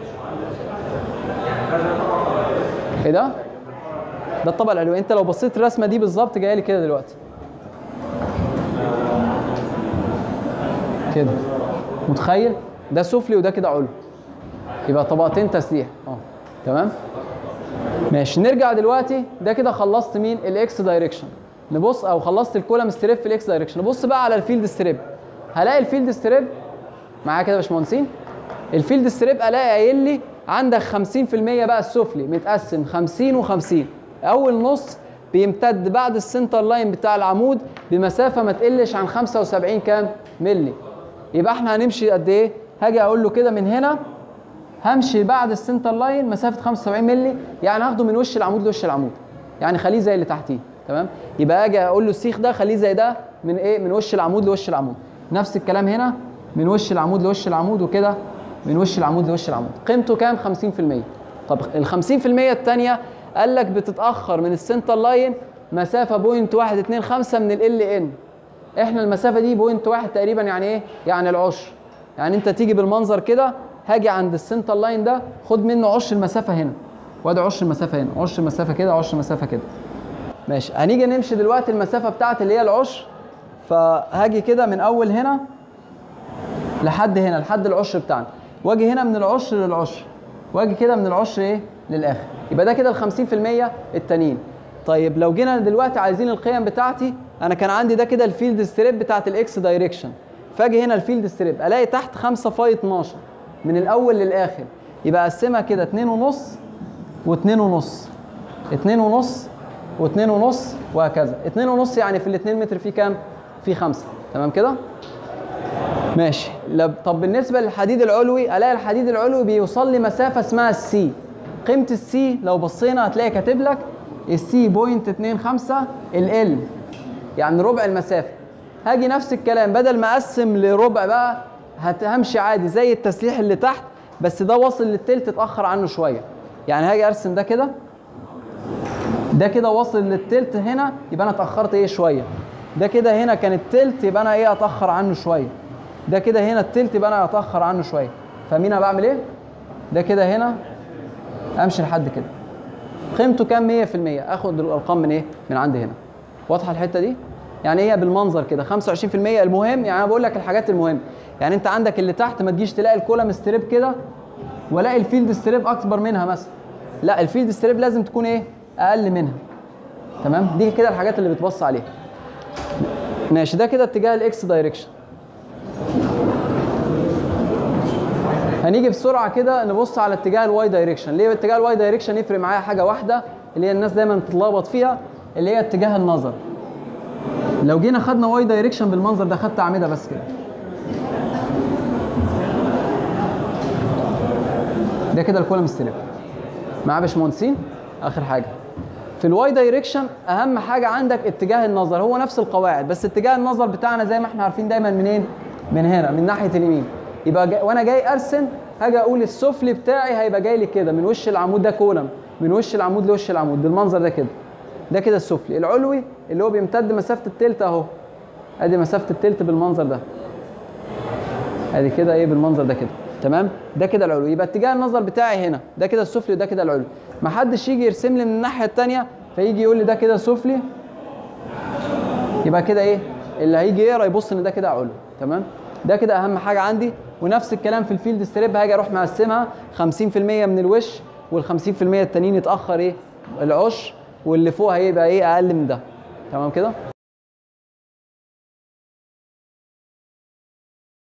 ايه ده ده الطبقه العلويه انت لو بصيت الرسمه دي بالظبط جايه لي كده دلوقتي كده متخيل ده سفلي وده كده علو يبقى طبقتين تسليح اه تمام ماشي نرجع دلوقتي ده كده خلصت مين الاكس دايركشن نبص او خلصت الكولم ستريب في الاكس دايركشن نبص بقى على الفيلد ستريب هلاقي الفيلد ستريب معايا كده يا باشمهندسين الفيلد ستريب الاقي قايل لي عندك 50% بقى السفلي متقسم 50 و50 اول نص بيمتد بعد السنتر لاين بتاع العمود بمسافه ما تقلش عن 75 كام ملي يبقى احنا هنمشي قد ايه هاجي اقول له كده من هنا همشي بعد السنتر لاين مسافه 75 مللي يعني هاخده من وش العمود لوش العمود يعني خليه زي اللي تحتيه تمام يبقى اجي اقول له السيخ ده خليه زي ده من ايه من وش العمود لوش العمود نفس الكلام هنا من وش العمود لوش العمود وكده من وش العمود لوش العمود قيمته كام 50% طب ال 50% الثانيه قال لك بتتاخر من السنتر لاين مسافه بوينت 125 من ال ان احنا المسافه دي بوينت واحد تقريبا يعني ايه يعني العشر يعني انت تيجي بالمنظر كده هاجي عند السنتر لاين ده خد منه عشر المسافه هنا وادي عشر المسافه هنا عشر المسافه كده عشر المسافه كده ماشي هنيجي نمشي دلوقتي المسافه بتاعت اللي هي العشر فهاجي كده من اول هنا لحد هنا لحد العشر بتاعنا واجي هنا من العشر للعشر واجي كده من العشر ايه للاخر يبقى ده كده ال 50% التانيين طيب لو جينا دلوقتي عايزين القيم بتاعتي انا كان عندي ده كده الفيلد ستريب بتاعت الاكس دايركشن فاجي هنا الفيلد ستريب الاقي تحت 5 فاي 12 من الاول للاخر يبقى اقسمها كده 2 ونص و2 ونص 2 ونص و2 ونص وهكذا 2 ونص يعني في ال 2 متر في كام؟ في 5 تمام كده؟ ماشي لب... طب بالنسبه للحديد العلوي الاقي الحديد العلوي بيوصل لي مسافه اسمها السي قيمه السي لو بصينا هتلاقي كاتب لك السي بوينت 25 ال يعني ربع المسافه هاجي نفس الكلام بدل ما اقسم لربع بقى هت- همشي عادي زي التسليح اللي تحت بس ده واصل للتلت اتاخر عنه شويه يعني هاجي ارسم ده كده ده كده واصل للتلت هنا يبقى انا اتاخرت ايه شويه ده كده هنا كان التلت يبقى انا ايه اتاخر عنه شويه ده كده هنا التلت يبقى انا اتاخر عنه شويه فاهمين انا بعمل ايه ده كده هنا امشي لحد كده قيمته كام 100% اخد الارقام من ايه من عند هنا واضحه الحته دي يعني هي بالمنظر كده 25% المهم يعني انا بقول لك الحاجات المهمه يعني انت عندك اللي تحت ما تجيش تلاقي الكولم ستريب كده والاقي الفيلد ستريب اكبر منها مثلا لا الفيلد ستريب لازم تكون ايه اقل منها تمام دي كده الحاجات اللي بتبص عليها ماشي ده كده اتجاه الاكس دايركشن هنيجي بسرعه كده نبص على اتجاه الواي دايركشن ليه اتجاه الواي دايركشن يفرق معايا حاجه واحده اللي هي الناس دايما بتتلخبط فيها اللي هي اتجاه النظر لو جينا خدنا واي دايركشن بالمنظر ده خدت اعمده بس كده ده كده الكولم ستريب معاه باشمهندسين اخر حاجه في الواي دايركشن اهم حاجه عندك اتجاه النظر هو نفس القواعد بس اتجاه النظر بتاعنا زي ما احنا عارفين دايما منين من هنا من ناحيه اليمين يبقى جاي وانا جاي ارسم هاجي اقول السفلي بتاعي هيبقى جاي لي كده من وش العمود ده كولم من وش العمود لوش العمود بالمنظر ده كده ده كده السفلي العلوي اللي هو بيمتد مسافه التلت اهو ادي مسافه التلت بالمنظر ده ادي كده ايه بالمنظر ده كده تمام ده كده العلوي يبقى اتجاه النظر بتاعي هنا ده كده السفلي وده كده العلوي ما حدش يجي يرسم لي من الناحيه الثانيه فيجي يقول لي ده كده سفلي يبقى كده ايه اللي هيجي يقرا يبص ان ده كده علوي تمام ده كده اهم حاجه عندي ونفس الكلام في الفيلد ستريب هاجي اروح مقسمها 50% من الوش وال 50% التانيين يتاخر ايه العش واللي فوق هيبقى ايه اقل من ده تمام كده